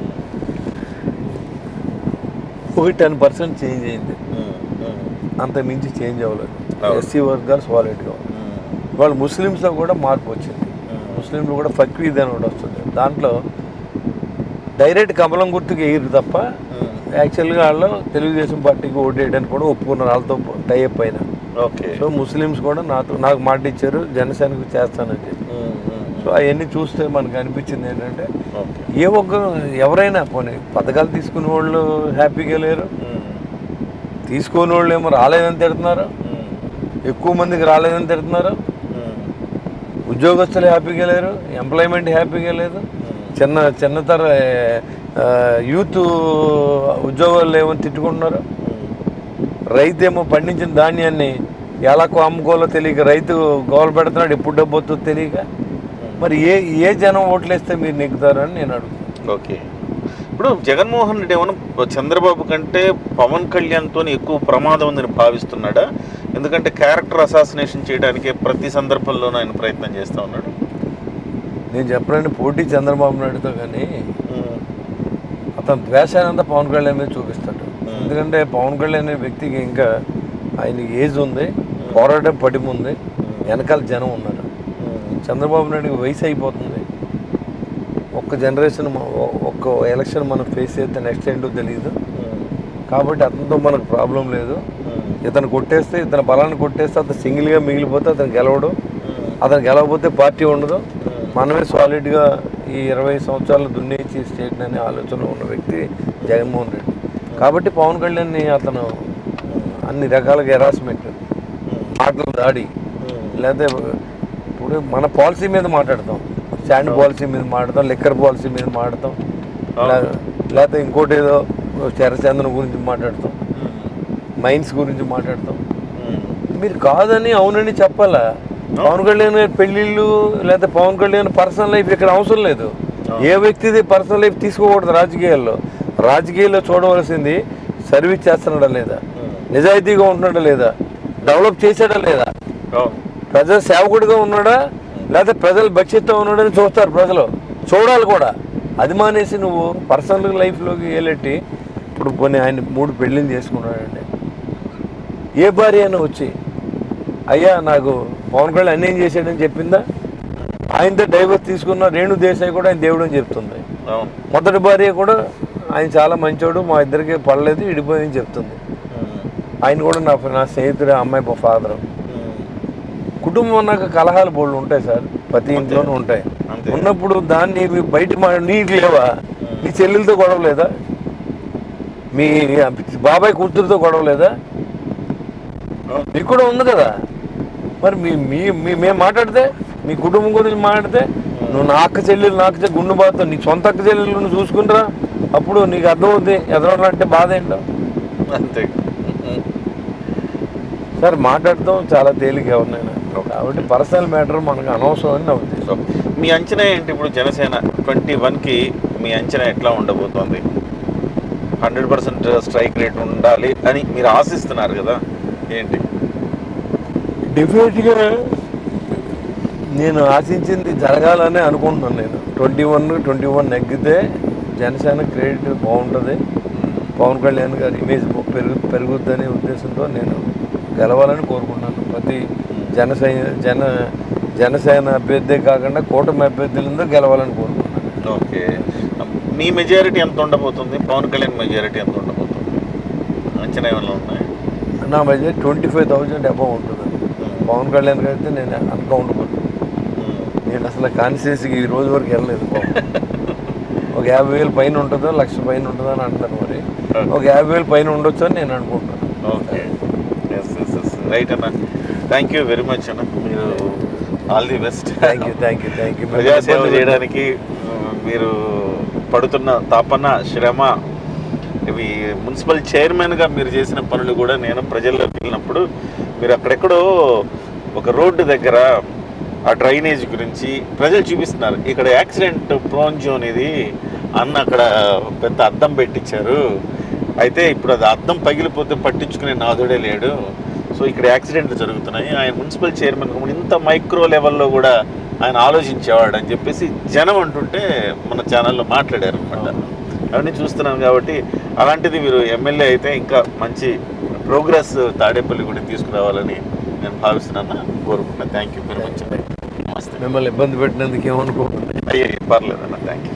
ఒక టెన్ పర్సెంట్ చేంజ్ అయింది అంత మించి చేంజ్ అవ్వలేదు అవును. ఎస్సీ వర్గాలు సాలిడ్గా ఉంది వాళ్ళు ముస్లిమ్స్లో కూడా మార్పు వచ్చింది ముస్లింలు కూడా ఫక్రీద్ అని ఒకటి వస్తుంది దాంట్లో డైరెక్ట్ కమలం గుర్తుకి వేయరు తప్ప యాక్చువల్గా వాళ్ళు తెలుగుదేశం పార్టీకి ఓటు వేయడానికి కూడా ఒప్పుకున్నారు వాళ్ళతో టైఅప్ అయినా ఓకే సో ముస్లిమ్స్ కూడా నాతో నాకు మాట ఇచ్చారు జనసేనకు చేస్తానని చెప్పి సో అవన్నీ చూస్తే మనకు అనిపించింది ఏంటంటే ఓకే ఏ ఒక్క ఎవరైనా పోనీ పథకాలు తీసుకునే వాళ్ళు హ్యాపీగా లేరు తీసుకునే వాళ్ళు ఏమో రాలేదని తిడుతున్నారు ఎక్కువ మందికి రాలేదని తిడుతున్నారు ఉద్యోగస్తులు హ్యాపీగా లేరు ఎంప్లాయ్మెంట్ హ్యాపీగా లేదు చిన్న చిన్నతర ఆ, యూత్ ఉద్యోగాలు లేవని తిట్టుకుంటున్నారు రైతు ఏమో పండించిన ధాన్యాన్ని ఎలాకో అమ్ముకోవాలో తెలియక రైతు గోల పెడుతున్నాడు ఎప్పుడు డబ్బు వస్తుందో తెలియక మరి ఏ ఏ జనం ఓట్లేస్తే మీరు నెగ్గుతారని నేను అడుగుతాను ఓకే ఇప్పుడు జగన్మోహన్ రెడ్డి ఏమన్నా చంద్రబాబు కంటే పవన్ కళ్యాణ్తో ఎక్కువ ప్రమాదం ఉందని భావిస్తున్నాడా ఎందుకంటే క్యారెక్టర్ అసాసినేషన్ చేయడానికి ప్రతి సందర్భంలోనూ ఆయన ప్రయత్నం చేస్తూ ఉన్నాడు నేను చెప్పనండి పోటీ చంద్రబాబు నాయుడుతో కానీ అతను ద్వేషాన్ని అంతా పవన్ కళ్యాణ్ మీద చూపిస్తాడు ఎందుకంటే పవన్ కళ్యాణ్ అనే వ్యక్తికి ఇంకా ఆయనకి ఏజ్ ఉంది పోరాటం పడిమ ఉంది వెనకాల జనం ఉన్నారు చంద్రబాబు నాయుడుకి వయసు అయిపోతుంది ఒక్క జనరేషన్ ఒక్క ఎలక్షన్ మనం ఫేస్ చేస్తే నెక్స్ట్ ఏంటో తెలియదు కాబట్టి అతనితో మనకు ప్రాబ్లం లేదు ఇతను కొట్టేస్తే ఇతని బలాన్ని కొట్టేస్తే అతను సింగిల్గా మిగిలిపోతే అతను గెలవడు అతను గెలవకపోతే పార్టీ ఉండదు మనమే సాలిడ్గా ఈ ఇరవై సంవత్సరాలు దున్నేసి స్టేట్ అనే ఆలోచన ఉన్న వ్యక్తి జగన్మోహన్ రెడ్డి కాబట్టి పవన్ కళ్యాణ్ని అతను అన్ని రకాలుగా హెరాస్మెంట్ మాటల దాడి లేకపోతే ఇప్పుడు మన పాలసీ మీద మాట్లాడతాం స్టాండ్ పాలసీ మీద మాట్లాడతాం లిక్కర్ పాలసీ మీద మాట్లాడతాం లే- లేకపోతే ఇంకోటి ఏదో చరచందన గురించి మాట్లాడతాం మైన్స్ గురించి మాట్లాడతాం మీరు కాదని అవునని చెప్పాలా పవన్ కళ్యాణ్ గారి పెళ్ళిళ్ళు లేకపోతే పవన్ కళ్యాణ్ పర్సనల్ లైఫ్ ఇక్కడ అవసరం లేదు ఏ వ్యక్తిది పర్సనల్ లైఫ్ తీసుకోకూడదు రాజకీయాల్లో రాజకీయాల్లో చూడవలసింది సర్వీస్ చేస్తున్నాడా లేదా నిజాయితీగా ఉంటున్నాడా లేదా డెవలప్ చేశాడా లేదా ప్రజల సేవకుడిగా ఉన్నాడా లేకపోతే ప్రజల భక్ష్యతో ఉన్నాడని చూస్తారు ప్రజలు చూడాలి కూడా అది మానేసి నువ్వు పర్సనల్ లైఫ్లోకి వెళ్ళెట్టి ఇప్పుడు కొన్ని ఆయన మూడు పెళ్ళిళ్ళు చేసుకున్నాడండి ఏ భార్య అయినా వచ్చి అయ్యా నాకు పవన్ కళ్యాణ్ అన్యాయం చేశాడని చెప్పిందా ఆయనతో డైవర్స్ తీసుకున్న రేణు దేశాయ్ కూడా ఆయన దేవుడు అని చెప్తుంది అవును మొదటి భార్య కూడా ఆయన చాలా మంచోడు మా ఇద్దరికి పడలేదు విడిపోయిందని చెప్తుంది ఆయన కూడా నా నా స్నేహితుడు అమ్మాయి ఫాదర్ కుటుంబం అన్నాక కలహాలు బోళ్ళు ఉంటాయి సార్ ప్రతి ఇంట్లోనూ ఉంటాయి అంతే. ఉన్నప్పుడు దాన్ని నీకు బయట మా నీకు లేవా నీ చెల్లెలతో గొడవ లేదా మీ బాబాయ్ కూతురుతో గొడవ లేదా మీకు కూడా ఉంది కదా మరి మీ మీ మీ- మేము మాట్లాడితే మీ కుటుంబం గురించి మాట్లాడితే నువ్వు నా అక్క చెల్లెలు నాకు చె- గుండు బాధతో నీ సొంత అక్క చెల్లెలు నువ్వు చూసుకుంటారా అప్పుడు నీకు అర్థమవుతుంది ఎదరాలంటే బాధ ఏంటో అంతే సార్ మాట్లాడటం చాలా తేలిక ఎవరినైనా కాబట్టి పర్సనల్ మ్యాటర్ మనకు అనవసరం అని నా ఉద్దేశం సో మీ అంచనా ఏంటి ఇప్పుడు జనసేన ట్వంటీ వన్కి మీ అంచనా ఎట్లా ఉండబోతోంది హండ్రెడ్ పర్సెంట్ స్ట్రైక్ రేట్ ఉండాలి అని మీరు ఆశిస్తున్నారు కదా ఏంటి డెఫినెట్గా నేను ఆశించింది జరగాలని అనుకుంటున్నాను నేను ట్వంటీ వన్ ట్వంటీ వన్ నెగ్గితే జనసేన క్రెడిట్ బాగుంటుంది పవన్ కళ్యాణ్ గారి ఇమేజ్ పెరుగు పెరుగుద్దనే ఉద్దేశంతో నేను గెలవాలని కోరుకుంటున్నాను ప్రతి జనసైన జన జనసేన అభ్యర్థి కాకుండా కూటమి అభ్యర్థులందరూ గెలవాలని కోరుకుంటున్నాను ఓకే మీ మెజారిటీ ఎంత ఉండబోతుంది పవన్ కళ్యాణ్ మెజారిటీ ఎంత ఉండబోతుంది అంచనా ఏమైనా ఉన్నాయి నా మధ్య ట్వంటీ ఫైవ్ థౌజండ్ అబౌవ్ ఉంటుంది పవన్ కళ్యాణ్ గారు అయితే నేను అన్కౌంటబుల్ నేను అసలు కాన్స్టిట్యూన్సీకి ఈ రోజు వరకు వెళ్ళలేదు పాపం. ఒక యాభై వేలు పైన ఉంటుందో లక్ష పైన ఉంటుందో అని అంటారు మరి ఒక యాభై వేలు పైన ఉండొచ్చు అని నేను అనుకుంటున్నాను okay yes yes yes right అన్న థ్యాంక్ యూ వెరీ మచ్ అన్న మీరు all the best thank you thank you thank you ప్రజాసేవ చేయడానికి ఆ, మీరు పడుతున్న తాపన శ్రమ ఇవి మున్సిపల్ చైర్మన్గా మీరు చేసిన పనులు కూడా నేను ప్రజల్లోకి వెళ్ళినప్పుడు మీరు అక్కడెక్కడో ఒక రోడ్డు దగ్గర ఆ డ్రైనేజ్ గురించి ప్రజలు చూపిస్తున్నారు ఇక్కడ యాక్సిడెంట్ ప్రోన్ జోన్ ఇది అన్న అక్కడ పెద్ద అద్దం పెట్టించారు అయితే ఇప్పుడు అది అద్దం పగిలిపోతే పట్టించుకునే నాదుడే లేడు సో ఇక్కడ యాక్సిడెంట్లు జరుగుతున్నాయి ఆయన మున్సిపల్ చైర్మన్ కూడా ఇంత మైక్రో లెవెల్లో కూడా ఆయన ఆలోచించేవాడు అని చెప్పేసి జనం అంటుంటే మన ఛానల్లో మాట్లాడారు అనమాట అవన్నీ చూస్తున్నాను కాబట్టి అలాంటిది మీరు ఎమ్మెల్యే అయితే ఇంకా మంచి ప్రోగ్రెస్ తాడేపల్లి కూడా తీసుకురావాలని నేను భావిస్తున్నాను కోరుకుంటున్నాను థ్యాంక్ యూ వెరీ మచ్ నమస్తే మిమ్మల్ని ఇబ్బంది పెట్టినందుకు ఏమనుకోకండి అయ్యే పర్లేదన్న థ్యాంక్ యూ